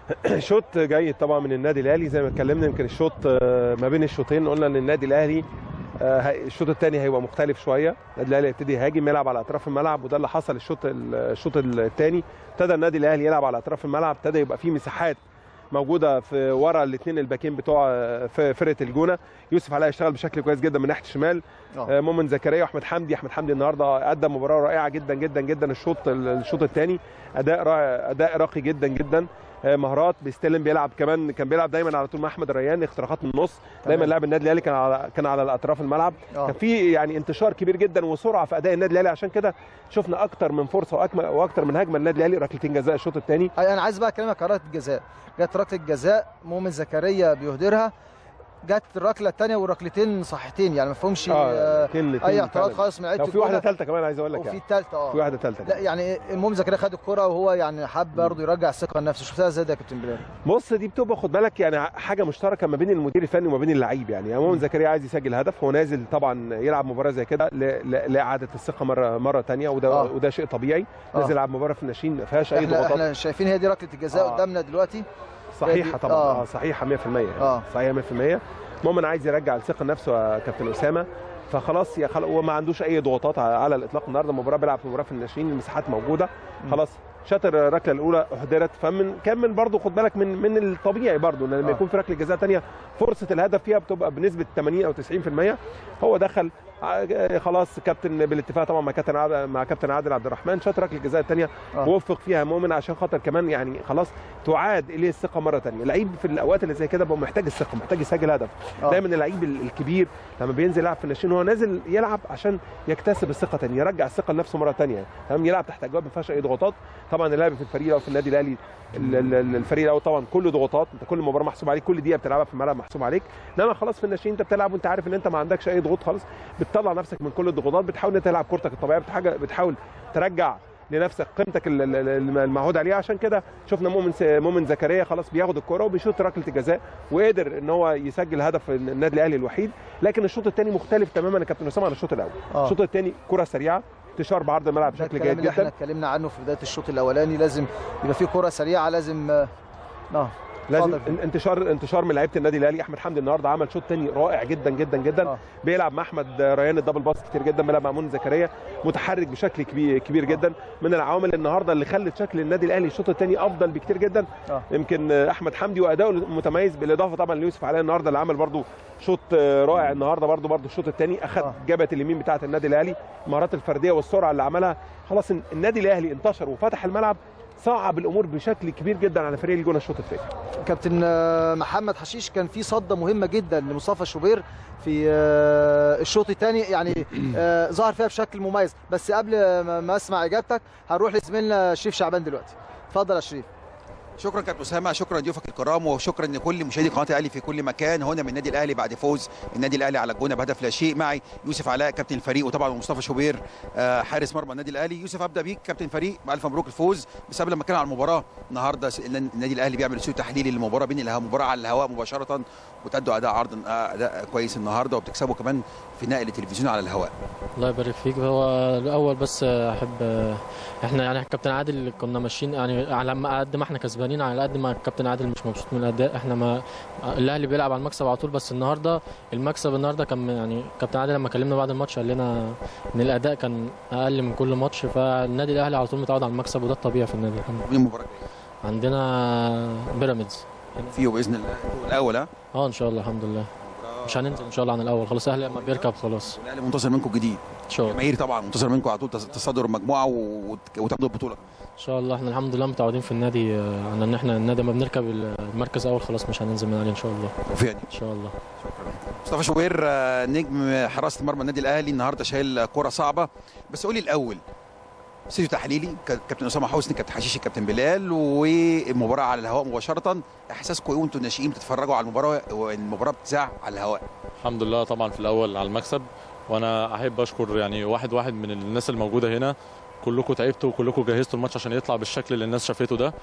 شوط جيد طبعا من النادي الاهلي زي ما اتكلمنا يمكن الشوط آه، ما بين الشوطين قلنا ان النادي الاهلي آه، هي- الشوط الثاني هيبقى مختلف شويه النادي الاهلي يبتدي يهاجم يلعب على اطراف الملعب وده اللي حصل الشوط ال- الشوط الثاني ابتدى النادي الاهلي يلعب على اطراف الملعب ابتدى يبقى فيه مساحات موجوده في ورا الاثنين الباكين بتوع آه، في فرقه الجونه يوسف علاء اشتغل بشكل كويس جدا من ناحيه الشمال آه. آه، مؤمن زكريا واحمد حمدي احمد حمدي النهارده قدم مباراه رائعه جدا جدا جدا الشوط الشوط الثاني اداء رائع اداء راقي جدا جدا آه، مهارات بيستلم بيلعب كمان كان بيلعب دايما على طول مع احمد الريان اختراقات من النص دايما لاعب النادي الاهلي كان على كان على الاطراف الملعب آه. كان في يعني انتشار كبير جدا وسرعه في اداء النادي الاهلي عشان كده شفنا اكتر من فرصه واكمل واكتر من هجمه النادي الاهلي ركلتين جزاء الشوط الثاني أي انا عايز بقى اكلمك على ركله الجزاء جت ركله الجزاء مؤمن زكريا بيهدرها جت الركله الثانيه والركلتين صحيحتين يعني ما فيهمش آه، اي اعتراض خالص من لعيبه لو في واحده الجونة. ثالثه كمان عايز اقول لك وفي يعني الثالثه اه في واحده ثالثه لا يعني المؤمن زكريا خد الكره وهو يعني حب برضه يرجع الثقه لنفسه شفتها ازاي ده يا كابتن بلال بص دي بتبقى خد بالك يعني حاجه مشتركه ما بين المدير الفني وما بين اللعيب يعني يعني مؤمن زكريا عايز يسجل هدف هو نازل طبعا يلعب مباراه زي كده ل- ل- لاعاده الثقه مره مره ثانيه وده آه. وده شيء طبيعي آه. نازل يلعب مباراه في الناشئين ما فيهاش اي احنا ضغوطات احنا شايفين هي دي ركله الجزاء آه. قدامنا دلوقتي صحيحه دي- طبعا آه. اه صحيحه 100% آه. صحيحه 100% مؤمن عايز يرجع الثقه لنفسه يا كابتن اسامه فخلاص يا خل... وما عندوش اي ضغوطات على على الاطلاق النهارده المباراه بيلعب في مباراه في الناشئين المساحات موجوده خلاص شاطر الركله الاولى احضرت فمن كان من برضه خد بالك من من الطبيعي برضه ان لما آه. يكون في ركله جزاء ثانيه فرصه الهدف فيها بتبقى بنسبه 80 او 90% هو دخل ع- خلاص كابتن بالاتفاق طبعا مع كابتن عادل مع كابتن عادل عبد الرحمن شاط ركله الجزاء الثانيه آه. ووفق فيها مؤمن عشان خاطر كمان يعني خلاص تعاد اليه الثقه مره ثانيه لعيب في الاوقات اللي زي كده بقى محتاج الثقه محتاج يسجل هدف آه. دايما اللعيب ال- الكبير لما بينزل يلعب في الناشئين هو نازل يلعب عشان يكتسب الثقه ثانيه يرجع الثقه لنفسه مره ثانيه تمام يلعب تحت اجواء ما فيهاش اي ضغوطات طبعا اللاعب في الفريق او في النادي الاهلي ال- ال- ال- الفريق الاول طبعا كله ضغوطات انت كل مباراه محسوب عليك كل دقيقه بتلعبها في الملعب محسوب عليك انما خلاص في الناشئين انت بتلعب وانت عارف ان انت ما عندكش اي ضغوط خالص بتطلع نفسك من كل الضغوطات بتحاول ان انت تلعب كورتك الطبيعيه بتحاجة بتحاول ترجع لنفسك قيمتك ال- ال- ال- المعهود عليها عشان كده شفنا مؤمن س- مؤمن زكريا خلاص بياخد الكره وبيشوط ركله الجزاء وقدر ان هو يسجل هدف النادي الاهلي الوحيد لكن الشوط الثاني مختلف تماما يا كابتن اسامه عن الشوط الاول آه. الشوط الثاني كره سريعه انتشار بعرض الملعب ده بشكل الكلام جيد اللي احنا جدا اتكلمنا عنه في بدايه الشوط الاولاني لازم يبقى في كره سريعه لازم اه اه لازم اتفضل. ان- انتشار انتشار من لعيبه النادي الاهلي احمد حمدي النهارده عمل شوط تاني رائع جدا جدا جدا آه. بيلعب مع احمد ريان الدبل باص كتير جدا بيلعب مع مؤمن زكريا متحرك بشكل كبير كبير جدا من العوامل النهارده اللي خلت شكل النادي الاهلي الشوط الثاني افضل بكتير جدا آه. يمكن احمد حمدي واداؤه متميز بالاضافه طبعا ليوسف علاء النهارده اللي عمل برده شوط رائع النهارده برده برده الشوط الثاني اخذ آه. جبهه اليمين بتاعه النادي الاهلي المهارات الفرديه والسرعه اللي عملها خلاص النادي الاهلي انتشر وفتح الملعب صعب الامور بشكل كبير جدا على فريق الجونه الشوط الثاني كابتن آه، محمد حشيش كان في صده مهمه جدا لمصطفى شوبير في آه، الشوط الثاني يعني آه، ظهر فيها بشكل مميز بس قبل ما ما اسمع اجابتك هنروح لزميلنا شريف شعبان دلوقتي اتفضل يا شريف شكرا كابتن اسامه شكرا ضيوفك الكرام وشكرا لكل مشاهدي قناه الاهلي في كل مكان هنا من النادي الاهلي بعد فوز النادي الاهلي على الجونه بهدف لا شيء معي يوسف علاء كابتن الفريق وطبعا مصطفى شوبير آه، حارس مرمى النادي الاهلي يوسف ابدا بيك كابتن الفريق الف مبروك الفوز بس قبل ما اتكلم على المباراه النهارده س- النادي الاهلي بيعمل استوديو تحليلي للمباراه بين الهواء مباراه على الهواء مباشره وتأدوا اداء عرض آه، اداء كويس النهارده وبتكسبوا كمان في نقل التلفزيون على الهواء الله يبارك فيك هو الاول بس احب احنا يعني كابتن عادل كنا ماشيين يعني على ما قد ما احنا كسبانين على قد ما كابتن عادل مش مبسوط من الاداء احنا ما الاهلي بيلعب على المكسب على طول بس النهارده المكسب النهارده كان يعني كابتن عادل لما كلمنا بعد الماتش قال لنا ان الاداء كان اقل من كل ماتش فالنادي الاهلي على طول متعود على المكسب وده الطبيعي في النادي الحمد مين المباراه لله عندنا بيراميدز فيه باذن الله الاول ها اه ان شاء الله الحمد لله مش هننزل ان شاء الله عن الاول خلاص الاهلي لما بيركب خلاص الاهلي منتظر منكم جديد ان شاء الله جماهير طبعا منتظر منكم على طول تص- تصدر المجموعه وت- وتاخدوا البطوله ان شاء الله احنا الحمد لله متعودين في النادي آه، على ان احنا النادي لما بنركب المركز اول خلاص مش هننزل من عليه ان شاء الله توفيق ان شاء الله مصطفى شوبير آه، نجم حراسه مرمى النادي الاهلي النهارده شايل كره صعبه بس قولي الاول استوديو تحليلي ك- كابتن اسامه حسني كابتن حشيشي كابتن بلال والمباراه على الهواء مباشره احساسكم ايه وانتم الناشئين بتتفرجوا على المباراه والمباراه بتذاع على الهواء الحمد لله طبعا في الاول على المكسب وانا احب اشكر يعني واحد واحد من الناس الموجوده هنا كلكم تعبتوا وكلكم جهزتوا الماتش عشان يطلع بالشكل اللي الناس شافته ده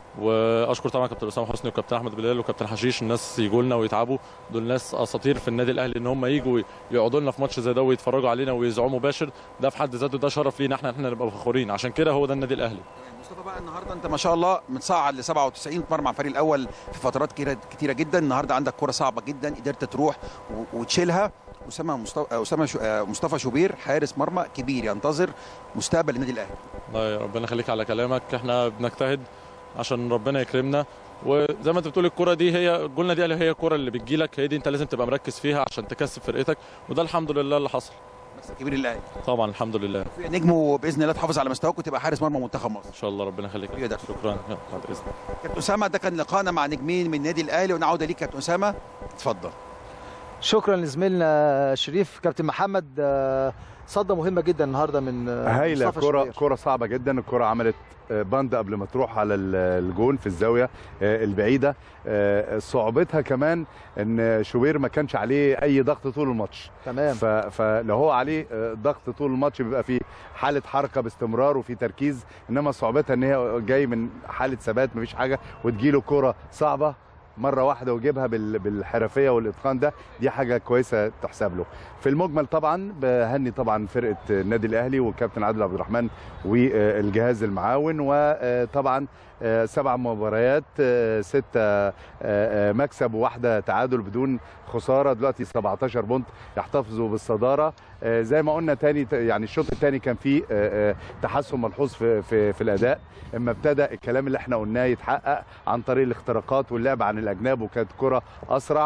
واشكر طبعا كابتن اسامه حسني وكابتن احمد بلال وكابتن حشيش الناس يجوا لنا ويتعبوا دول ناس اساطير في النادي الاهلي ان هم يجوا يقعدوا لنا في ماتش زي ده ويتفرجوا علينا ويذيعوه مباشر ده في حد ذاته ده شرف لينا احنا احنا نبقى فخورين عشان كده هو ده النادي الاهلي مصطفى بقى النهارده انت ما شاء الله متصعد ل 97 تمر مع الفريق الاول في فترات كتيره كتيره جدا النهارده عندك كره صعبه جدا قدرت تروح و- وتشيلها اسامه مصطفى اسامه شو- آه، مصطفى شوبير حارس مرمى كبير ينتظر مستقبل النادي الاهلي الله يا ربنا يخليك على كلامك احنا بنجتهد عشان ربنا يكرمنا وزي ما انت بتقول الكره دي هي جولنا دي هي الكره اللي بتجيلك هي دي انت لازم تبقى مركز فيها عشان تكسب فرقتك وده الحمد لله اللي حصل مكسب كبير الاهلي طبعا الحمد لله في نجم باذن الله تحافظ على مستواك وتبقى حارس مرمى منتخب مصر ان شاء الله ربنا يخليك يقدر. شكرا يلا، بعد اذنك كابتن اسامه ده كان لقاءنا مع نجمين من النادي الاهلي وانا عوده ليك كابتن اسامه اتفضل شكرا لزميلنا شريف كابتن محمد آه، صدى مهمه جدا النهارده من آه، هايله مصطفى كره شوبير. كره صعبه جدا الكره عملت آه، بند قبل ما تروح على ال- الجون في الزاويه آه، البعيده آه، صعوبتها كمان ان شوبير ما كانش عليه اي ضغط طول الماتش تمام ف- فلو هو عليه آه، ضغط طول الماتش بيبقى فيه حاله حركه باستمرار وفي تركيز انما صعوبتها ان هي جاي من حاله ثبات مفيش حاجه وتجيله كره صعبه مره واحده ويجيبها بال- بالحرفيه والاتقان ده دي حاجه كويسه تحسب له في المجمل طبعا بهني طبعا فرقه النادي الاهلي والكابتن عادل عبد الرحمن والجهاز المعاون وطبعا آه، سبع مباريات آه، ستة آه، آه، مكسب وواحدة تعادل بدون خسارة دلوقتي 17 بونت يحتفظوا بالصدارة آه، زي ما قلنا تاني يعني الشوط الثاني كان فيه آه، آه، تحسن ملحوظ في في في الأداء اما ابتدى الكلام اللي احنا قلناه يتحقق عن طريق الاختراقات واللعب عن الأجناب وكانت كرة أسرع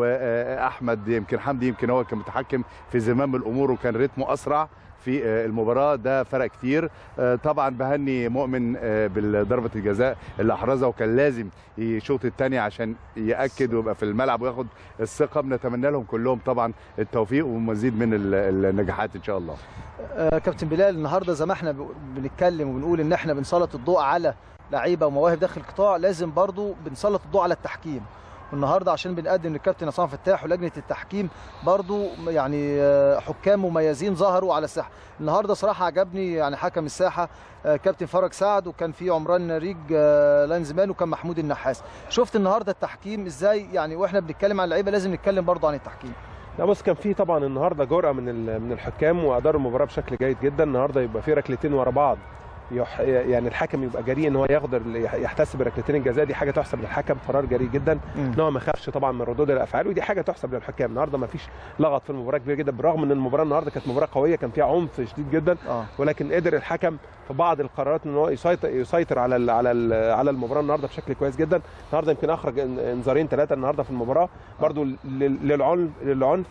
وأحمد يمكن حمدي يمكن هو كان متحكم في زمام الأمور وكان رتمه أسرع في آه، المباراة ده فرق كتير آه، طبعا بهني مؤمن آه، بالضربة الجزاء اللي أحرزها وكان لازم يشوط الثاني عشان يأكد ويبقى في الملعب وياخد الثقة بنتمنى لهم كلهم طبعا التوفيق ومزيد من ال- النجاحات إن شاء الله آه، كابتن بلال النهارده زي ما احنا ب- بنتكلم وبنقول ان احنا بنسلط الضوء على لعيبه ومواهب داخل القطاع لازم برضو بنسلط الضوء على التحكيم والنهارده عشان بنقدم للكابتن عصام فتاح ولجنه التحكيم برضو يعني آه، حكام مميزين ظهروا على الساحه النهارده صراحه عجبني يعني حكم الساحه آه، كابتن فرج سعد وكان في عمران ريج آه، لاينزمان وكان محمود النحاس شفت النهارده التحكيم ازاي يعني واحنا بنتكلم عن اللعيبه لازم نتكلم برضو عن التحكيم لا بص كان في طبعا النهارده جرأه من ال- من الحكام واداروا المباراه بشكل جيد جدا النهارده يبقى في ركلتين ورا بعض يح يعني الحكم يبقى جريء ان هو يقدر يحتسب ركلتين الجزاء دي حاجه تحسب للحكم قرار جريء جدا ان هو ما خافش طبعا من ردود الافعال ودي حاجه تحسب للحكام النهارده ما فيش لغط في المباراه كبير جدا بالرغم ان المباراه النهارده كانت مباراه قويه كان فيها عنف شديد جدا اه ولكن قدر الحكم في بعض القرارات ان هو يسيطر يسيطر على ال على ال على المباراه النهارده بشكل كويس جدا النهارده يمكن اخرج إن- انذارين ثلاثه النهارده في المباراه برضو لل- للعنف للعنف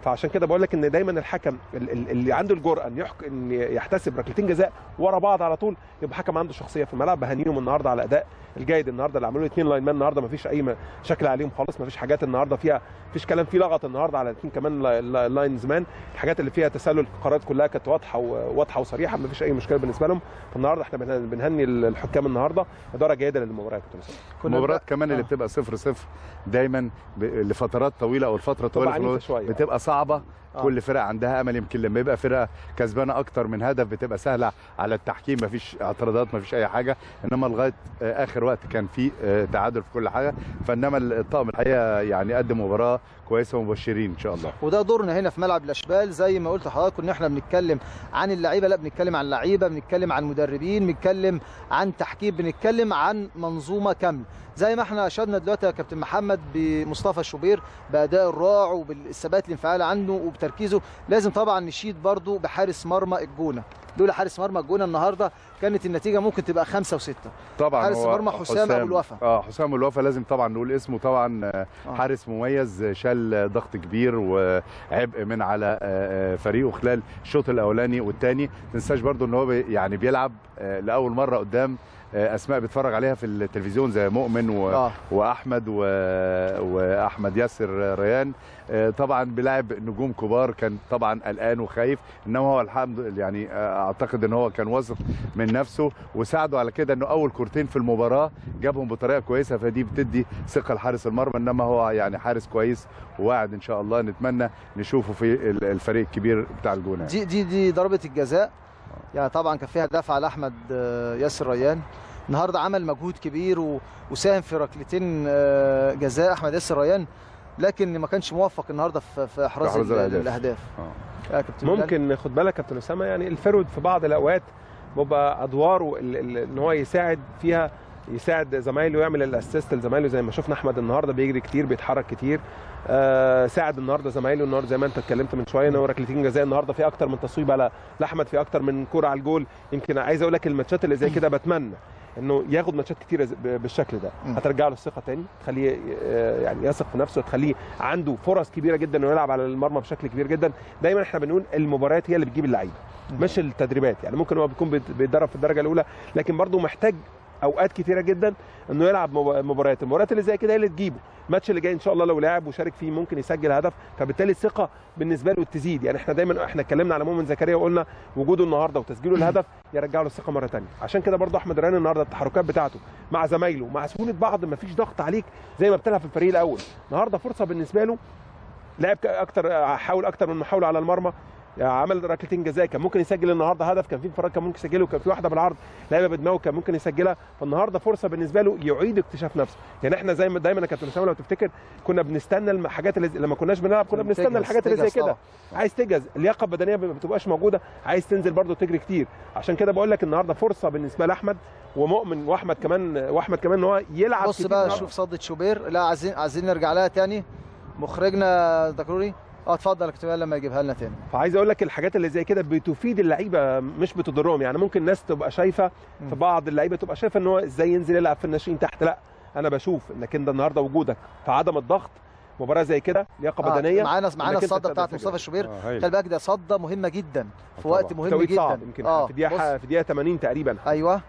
فعشان كده بقول لك ان دايما الحكم ال- ال- اللي عنده الجرأه ان يحك... ان يحتسب ركلتين جزاء ورا بعض على طول يبقى حكم عنده شخصيه في الملعب بهنيهم النهارده على اداء الجيد النهارده اللي عملوا اثنين لاين مان النهارده ما فيش اي م- شكل عليهم خالص ما فيش حاجات النهارده فيها فيش كلام فيه لغط النهارده على الاثنين كمان لا- لا- لاينز مان الحاجات اللي فيها تسلل القرارات كلها كانت واضحه وواضحه وصريحه ما فيش اي مشكله بالنسبه لهم فالنهارده احنا بنهن- بنهني الحكام النهارده اداره جيده للمباراه يا كابتن أسامة. المباريات كمان اللي بتبقى صفر صفر دايما ب... لفترات طويله او الفتره طويله في عنيفة الوقت شوية. بتبقى صعبه آه. كل فرقه عندها امل يمكن لما يبقى فرقه كسبانه اكتر من هدف بتبقى سهله على التحكيم مفيش اعتراضات مفيش اي حاجه انما لغايه آه، اخر وقت كان في آه، تعادل في كل حاجه فانما الطاقم الحقيقه يعني قدم مباراه كويسه ومبشرين ان شاء الله وده دورنا هنا في ملعب الاشبال زي ما قلت لحضراتكم ان احنا بنتكلم عن اللعيبه لا بنتكلم عن لعيبه بنتكلم عن مدربين بنتكلم عن تحكيم بنتكلم عن منظومه كامله زي ما احنا اشدنا دلوقتي يا كابتن محمد بمصطفى شوبير باداء الرائع وبالثبات الانفعالي عنده وبتركيزه لازم طبعا نشيد برضو بحارس مرمى الجونه لولا حارس مرمى الجونه النهارده كانت النتيجه ممكن تبقى خمسة وستة طبعا حارس هو مرمى حسام ابو الوفا اه حسام ابو الوفا لازم طبعا نقول اسمه طبعا آه، آه. حارس مميز آه، شال ضغط كبير وعبء من على آه، آه، فريقه خلال الشوط الاولاني والثاني تنساش برضو ان هو بي- يعني بيلعب آه، لاول مره قدام آه، اسماء بيتفرج عليها في التلفزيون زي مؤمن و... آه. واحمد و... واحمد ياسر ريان آه، طبعا بيلعب نجوم كبار كان طبعا قلقان وخايف انما هو الحمد لله يعني آه، اعتقد ان هو كان واثق من نفسه وساعده على كده انه اول كورتين في المباراه جابهم بطريقه كويسه فدي بتدي ثقه لحارس المرمى انما هو يعني حارس كويس وواعد ان شاء الله نتمنى نشوفه في ال- الفريق الكبير بتاع الجونه دي دي دي ضربه الجزاء يعني طبعا كان فيها دفع لاحمد آه، ياسر ريان النهارده عمل مجهود كبير و- وساهم في ركلتين آه، جزاء احمد ياسر ريان لكن ما كانش موفق النهارده في في احراز إحراز ال- الأهداف. الاهداف آه. يا كابتن بلال. ممكن خد بالك كابتن اسامه يعني الفرود في بعض الاوقات بيبقى ادواره ال- ال- ان هو يساعد فيها يساعد زمايله يعمل الاسيست لزمايله زي ما شفنا احمد النهارده بيجري كتير بيتحرك كتير آه ساعد النهارده زمايله النهارده زي ما انت اتكلمت من شويه ان هو ركلتين جزاء النهارده في اكتر من تصويب على لاحمد في اكتر من كوره على الجول يمكن عايز اقول لك الماتشات اللي زي كده بتمنى انه ياخد ماتشات كتيره ز- ب- بالشكل ده مم. هترجع له الثقه تاني تخليه آه، يعني يثق في نفسه تخليه عنده فرص كبيره جدا انه يلعب على المرمى بشكل كبير جدا دايما احنا بنقول المباريات هي اللي بتجيب اللعيبه مش التدريبات يعني ممكن هو بيكون بيت- بيتدرب في الدرجه الاولى لكن برضه محتاج اوقات كتيره جدا انه يلعب مب- مباريات المباريات اللي زي كده هي اللي تجيبه الماتش اللي جاي ان شاء الله لو لعب وشارك فيه ممكن يسجل هدف فبالتالي الثقه بالنسبه له تزيد يعني احنا دايما احنا اتكلمنا على مؤمن زكريا وقلنا وجوده النهارده وتسجيله الهدف يرجع له الثقه مره ثانيه عشان كده برضه احمد ريان النهارده التحركات بتاعته مع زمايله مع سهوله بعض ما فيش ضغط عليك زي ما بتلعب في الفريق الاول النهارده فرصه بالنسبه له لعب ك- اكتر حاول اكتر من محاوله على المرمى عمل ركلتين جزاء كان ممكن يسجل النهارده هدف كان في انفراد كان ممكن يسجله كان في واحده بالعرض لعيبه بدماغه كان ممكن يسجلها فالنهارده فرصه بالنسبه له يعيد اكتشاف نفسه يعني احنا زي ما دايما يا كابتن اسامه لو تفتكر كنا بنستنى الحاجات اللي لما كناش بنلعب كنا بنستنى تجهز- الحاجات اللي زي تجهز كده طبعا. عايز تجهز اللياقه البدنيه ما بتبقاش موجوده عايز تنزل برضه تجري كتير عشان كده بقول لك النهارده فرصه بالنسبه لاحمد ومؤمن واحمد كمان واحمد كمان ان هو يلعب بص كتير بقى النهاردة. شوف صدة شوبير لا عايزين عايزين نرجع لها تاني مخرجنا دكروري اه اتفضل يا كابتن بلال لما يجيبها لنا تاني فعايز اقول لك الحاجات اللي زي كده بتفيد اللعيبه مش بتضرهم يعني ممكن ناس تبقى شايفه في بعض اللعيبه تبقى شايفه ان هو ازاي ينزل يلعب في الناشئين تحت لا انا بشوف انك انت النهارده وجودك في عدم الضغط مباراه زي كده لياقه آه، بدنيه معانا معانا إنك أنت الصده تقدر بتاعت تسجل. مصطفى الشوبير آه، هايل. خلي بالك ده صده مهمه جدا في طبعا. وقت مهم توقيت جدا صعب يمكن اه في دقيقه بص، في دقيقه 80 تقريبا ايوه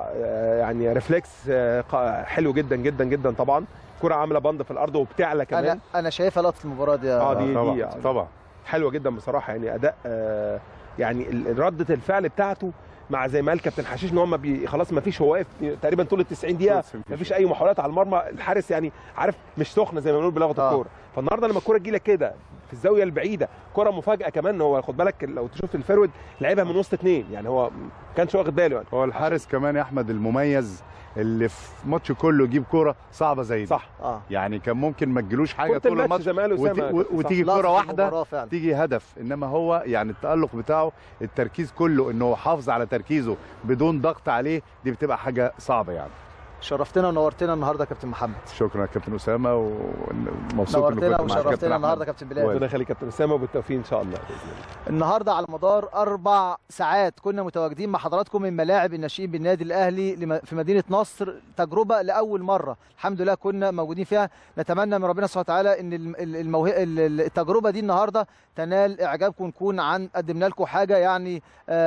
آه، يعني ريفلكس آه، قا- حلو جدا جدا جدا طبعا كره عامله بند في الارض وبتعلى كمان انا انا شايفها لقطه المباراه دي يا اه دي طبعا دي طبعا حلوه جدا بصراحه يعني اداء آه يعني ال- رده الفعل بتاعته مع زي ما قال كابتن حشيش ان هو ما بي خلاص ما فيش هو واقف تقريبا طول ال 90 دقيقه طول ال 90 ما فيش اي محاولات على المرمى الحارس يعني عارف مش سخنه زي ما بنقول بلغه آه. الكوره فالنهارده لما الكوره تجي لك كده في الزاويه البعيده كره مفاجاه كمان هو خد بالك لو تشوف الفرود لعبها من وسط اثنين يعني هو ما كانش واخد باله يعني هو الحارس كمان يا احمد المميز اللي في ماتش كله يجيب كوره صعبه زي دي صح اه يعني كان ممكن ما تجيلوش حاجه كرة طول الماتش الماتش زي ما قال وت... أسامة و- صح. وتيجي لقطة كوره واحده المباراة فعلا. تيجي هدف انما هو يعني التالق بتاعه التركيز كله انه حافظ على تركيزه بدون ضغط عليه دي بتبقى حاجه صعبه يعني شرفتنا ونورتنا النهارده يا كابتن محمد شكرا يا كابتن اسامه ومبسوط إني نورتنا كنت معاك وشرفتنا كابتن النهارده أحمد. كابتن بلال ربنا يخليك كابتن اسامه وبالتوفيق ان شاء الله النهارده على مدار اربع ساعات كنا متواجدين مع حضراتكم من ملاعب الناشئين بالنادي الاهلي لم- في مدينه نصر تجربه لاول مره الحمد لله كنا موجودين فيها نتمنى من ربنا سبحانه وتعالى ان الم- ال- الموه... ال- ال- التجربه دي النهارده تنال اعجابكم نكون عن قدمنا لكم حاجه يعني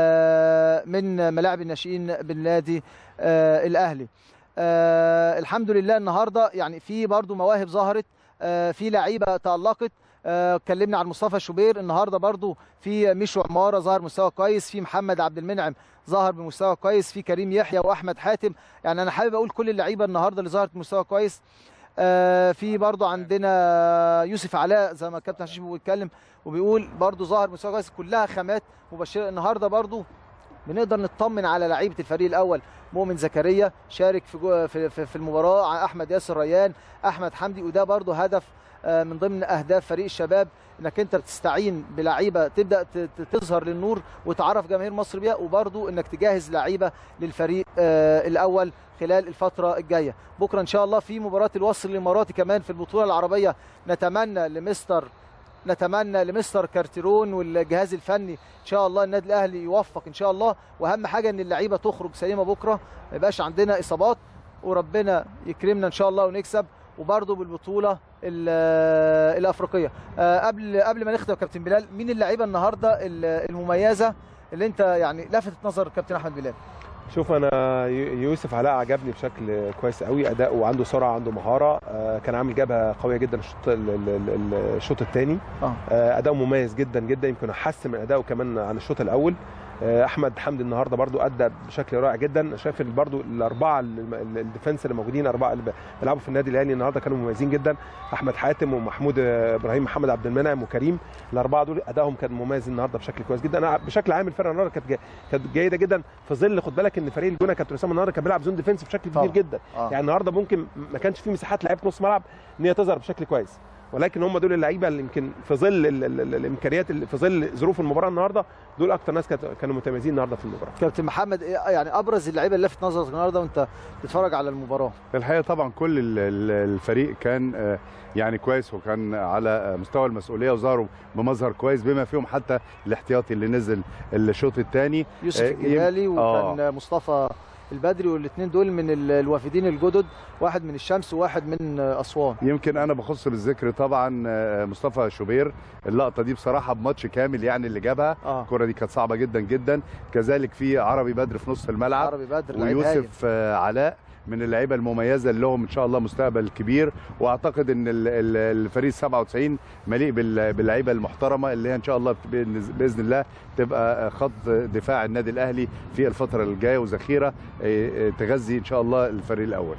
آه، من ملاعب الناشئين بالنادي آه، الاهلي آه، الحمد لله النهارده يعني في برضو مواهب ظهرت آه، في لعيبه تالقت آه، اتكلمنا عن مصطفى شوبير النهارده برضو في ميشو عماره ظهر مستوى كويس في محمد عبد المنعم ظهر بمستوى كويس في كريم يحيى واحمد حاتم يعني انا حابب اقول كل اللعيبه النهارده اللي ظهرت بمستوى كويس آه، في برضو عندنا يوسف علاء زي ما الكابتن حشيش بيتكلم وبيقول برضو ظهر بمستوى كويس كلها خامات مبشره النهارده برضو بنقدر نطمن على لعيبه الفريق الاول مؤمن زكريا شارك في جو في, في, في المباراه احمد ياسر ريان احمد حمدي وده برضو هدف آه، من ضمن اهداف فريق الشباب انك انت بتستعين بلعيبه تبدا ت- ت- تظهر للنور وتعرف جماهير مصر بيها وبرضو انك تجهز لعيبه للفريق آه، الاول خلال الفتره الجايه بكره ان شاء الله في مباراه الوصل الاماراتي كمان في البطوله العربيه نتمنى لمستر نتمنى لمستر كارتيرون والجهاز الفني ان شاء الله النادي الاهلي يوفق ان شاء الله واهم حاجه ان اللعيبه تخرج سليمه بكره ما يبقاش عندنا اصابات وربنا يكرمنا ان شاء الله ونكسب وبرضه بالبطوله ال- الافريقيه آه، قبل قبل ما نختم يا كابتن بلال مين اللعيبه النهارده ال- المميزه اللي انت يعني لفتت نظر كابتن احمد بلال شوف انا يو- يوسف علاء عجبني بشكل كويس قوي اداؤه عنده سرعه عنده مهاره آه، كان عامل جبهه قويه جدا الشوط ال- ال- ال- الشوط الثاني اه اداؤه مميز جدا جدا يمكن احسن من اداؤه كمان عن الشوط الاول آه، احمد حمدي النهارده برضو ادى بشكل رائع جدا شايف إن برضو الاربعه ال- ال- الديفنس اللي موجودين اربعه اللي بيلعبوا في النادي الاهلي النهارده كانوا مميزين جدا احمد حاتم ومحمود آه، ابراهيم محمد عبد المنعم وكريم الاربعه دول ادائهم كان مميز النهارده بشكل كويس جدا انا بشكل عام الفرقه النهارده كانت جا- كانت جيده جدا في ظل خد بالك ان فريق الجونه كابتن اسامه النهارده كان بيلعب زون ديفنس بشكل طبعا. كبير جدا آه. يعني النهارده ممكن ما كانش في مساحات لعيبه نص ملعب ان هي تظهر بشكل كويس ولكن هم دول اللعيبه اللي يمكن في ظل ال- ال- ال- الامكانيات اللي في ظل ظروف المباراه النهارده دول اكتر ناس كانت- كانوا متميزين النهارده في المباراه كابتن محمد إيه يعني ابرز اللعيبه اللي لفت نظرك النهارده وانت بتتفرج على المباراه الحقيقه طبعا كل ال- ال- الفريق كان آه، يعني كويس وكان على آه، مستوى المسؤوليه وظهروا بمظهر كويس بما فيهم حتى الاحتياطي اللي نزل الشوط الثاني يوسف الجبالي وكان مصطفى البدري والاثنين دول من ال- الوافدين الجدد واحد من الشمس وواحد من اسوان يمكن انا بخص بالذكر طبعا آه، مصطفى شوبير اللقطه دي بصراحه بماتش كامل يعني اللي جابها اه الكره دي كانت صعبه جدا جدا كذلك في عربي بدر في نص الملعب عربي بدر لعيب هايل. ويوسف آه، علاء من اللعيبه المميزه اللي لهم ان شاء الله مستقبل كبير واعتقد ان ال- ال- الفريق 97 مليء بال- باللعيبه المحترمه اللي هي ان شاء الله بإذن باذن الله تبقى خط دفاع النادي الاهلي في الفتره الجايه وذخيره آه، آه، تغذي ان شاء الله الفريق الاول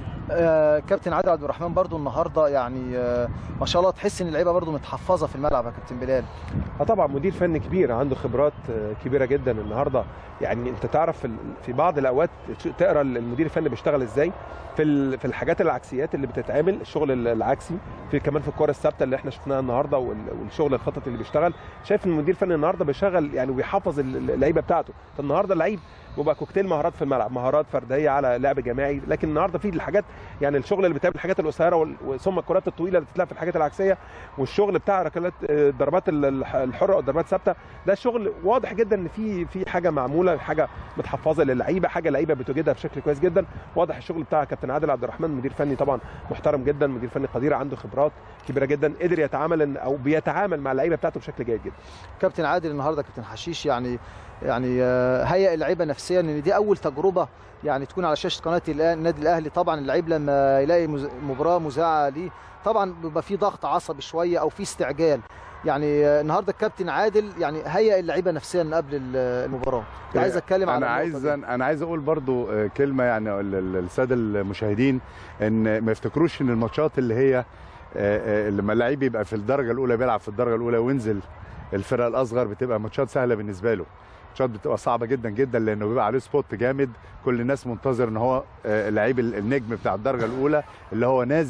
آه كابتن عادل عبد الرحمن برضو النهارده يعني آه ما شاء الله تحس ان اللعيبه برضو متحفظه في الملعب يا كابتن بلال اه طبعا مدير فني كبير عنده خبرات آه، كبيره جدا النهارده يعني انت تعرف في ال- في بعض الاوقات تش- تقرا المدير الفني بيشتغل ازاي في ال- في الحاجات العكسيات اللي بتتعمل الشغل ال- العكسي في كمان في الكره الثابته اللي احنا شفناها النهارده وال- والشغل الخطط اللي بيشتغل شايف ان المدير الفني النهارده بيشغل يعني وبيحفظ ال- اللعيبه بتاعته فالنهارده اللعيب بيبقى كوكتيل مهارات في الملعب مهارات فرديه على لعب جماعي لكن النهارده في الحاجات يعني الشغل اللي بيتعمل الحاجات القصيره وال- وثم الكرات الطويله اللي بتتلعب في الحاجات العكسيه والشغل بتاع ركلات آه، الضربات ال- الح- الحره والضربات الثابته ده شغل واضح جدا ان في في حاجه معموله حاجه متحفظه للعيبه حاجه لعيبه بتوجدها بشكل كويس جدا واضح الشغل بتاع كابتن عادل عبد الرحمن مدير فني طبعا محترم جدا مدير فني قدير عنده خبرات كبيره جدا قدر يتعامل إن- او بيتعامل مع اللعيبه بتاعته بشكل جيد جدا كابتن عادل النهارده كابتن حشيش يعني يعني آه، هيئ اللعيبه نفسيا ان دي اول تجربه يعني تكون على شاشه قناه الأ- النادي الاهلي طبعا اللعيب لما يلاقي مز- مباراه مذاعه ليه طبعا بيبقى في ضغط عصبي شويه او في استعجال يعني آه، النهارده الكابتن عادل يعني هيئ اللعيبه نفسيا قبل ال- المباراه كنت عايز اتكلم على انا النقطة عايز دي. انا عايز اقول برضو آه، كلمه يعني ال- ال- الساده المشاهدين ان ما يفتكروش ان الماتشات اللي هي آه، آه، لما اللعيب يبقى في الدرجه الاولى بيلعب في الدرجه الاولى وينزل الفرقه الاصغر بتبقى ماتشات سهله بالنسبه له ماتشات بتبقى صعبه جدا جدا لانه بيبقى عليه سبوت جامد كل الناس منتظر ان هو آه، اللعيب ال- النجم بتاع الدرجه الاولى اللي هو نازل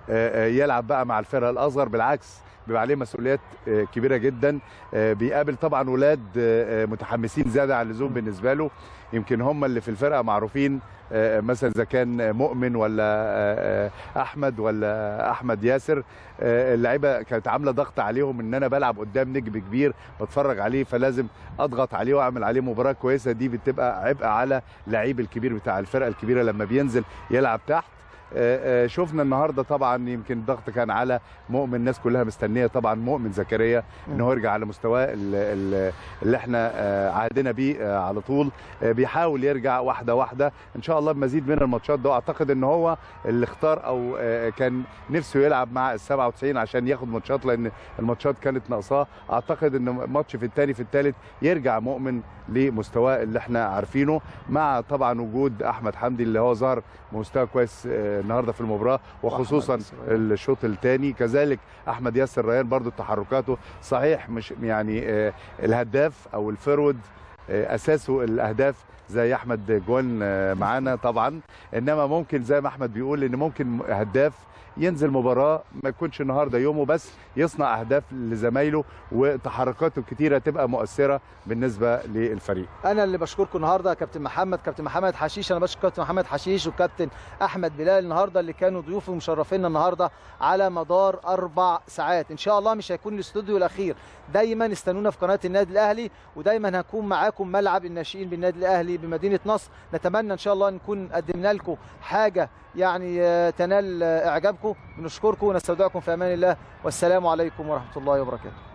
آه، آه، يلعب بقى مع الفرقه الاصغر بالعكس بيبقى عليه مسؤوليات آه، كبيره جدا آه، بيقابل طبعا ولاد آه، آه، متحمسين زياده عن اللزوم بالنسبه له يمكن هم اللي في الفرقه معروفين آه، مثلا اذا كان مؤمن ولا آه، آه، احمد ولا احمد ياسر آه، اللعيبه كانت عامله ضغط عليهم ان انا بلعب قدام نجم كبير بتفرج عليه فلازم اضغط عليه واعمل عليه مباراه كويسه دي بتبقى عبء على لعيب الكبير بتاع الفرقه الكبيره لما بينزل يلعب تحت آه، آه، شفنا النهارده طبعا يمكن الضغط كان على مؤمن الناس كلها مستنيه طبعا مؤمن زكريا ان هو يرجع على مستواه ال- ال- اللي احنا آه، عهدنا بيه آه، على طول آه، بيحاول يرجع واحده واحده ان شاء الله بمزيد من الماتشات ده واعتقد ان هو اللي اختار او آه، كان نفسه يلعب مع ال 97 عشان ياخد ماتشات لان الماتشات كانت ناقصاه اعتقد ان ماتش في الثاني في الثالث يرجع مؤمن لمستواه اللي احنا عارفينه مع طبعا وجود احمد حمدي اللي هو ظهر مستوى كويس آه، النهارده في المباراه وخصوصا الشوط الثاني كذلك احمد ياسر ريان برضو تحركاته صحيح مش يعني آه، الهداف او الفرود آه، اساسه الاهداف زي احمد جوان آه، معانا طبعا انما ممكن زي ما احمد بيقول ان ممكن هداف ينزل مباراه ما يكونش النهارده يومه بس يصنع اهداف لزمايله وتحركاته الكتيره تبقى مؤثره بالنسبه للفريق انا اللي بشكركم النهارده يا كابتن محمد كابتن محمد حشيش انا بشكر كابتن محمد حشيش وكابتن احمد بلال النهارده اللي كانوا ضيوفي ومشرفينا النهارده على مدار اربع ساعات ان شاء الله مش هيكون الاستوديو الاخير دايما استنونا في قناه النادي الاهلي ودايما هكون معاكم ملعب الناشئين بالنادي الاهلي بمدينه نصر نتمنى ان شاء الله نكون قدمنا لكم حاجه يعني آه، تنال آه، اعجابكم بنشكركم ونستودعكم في امان الله والسلام عليكم ورحمه الله وبركاته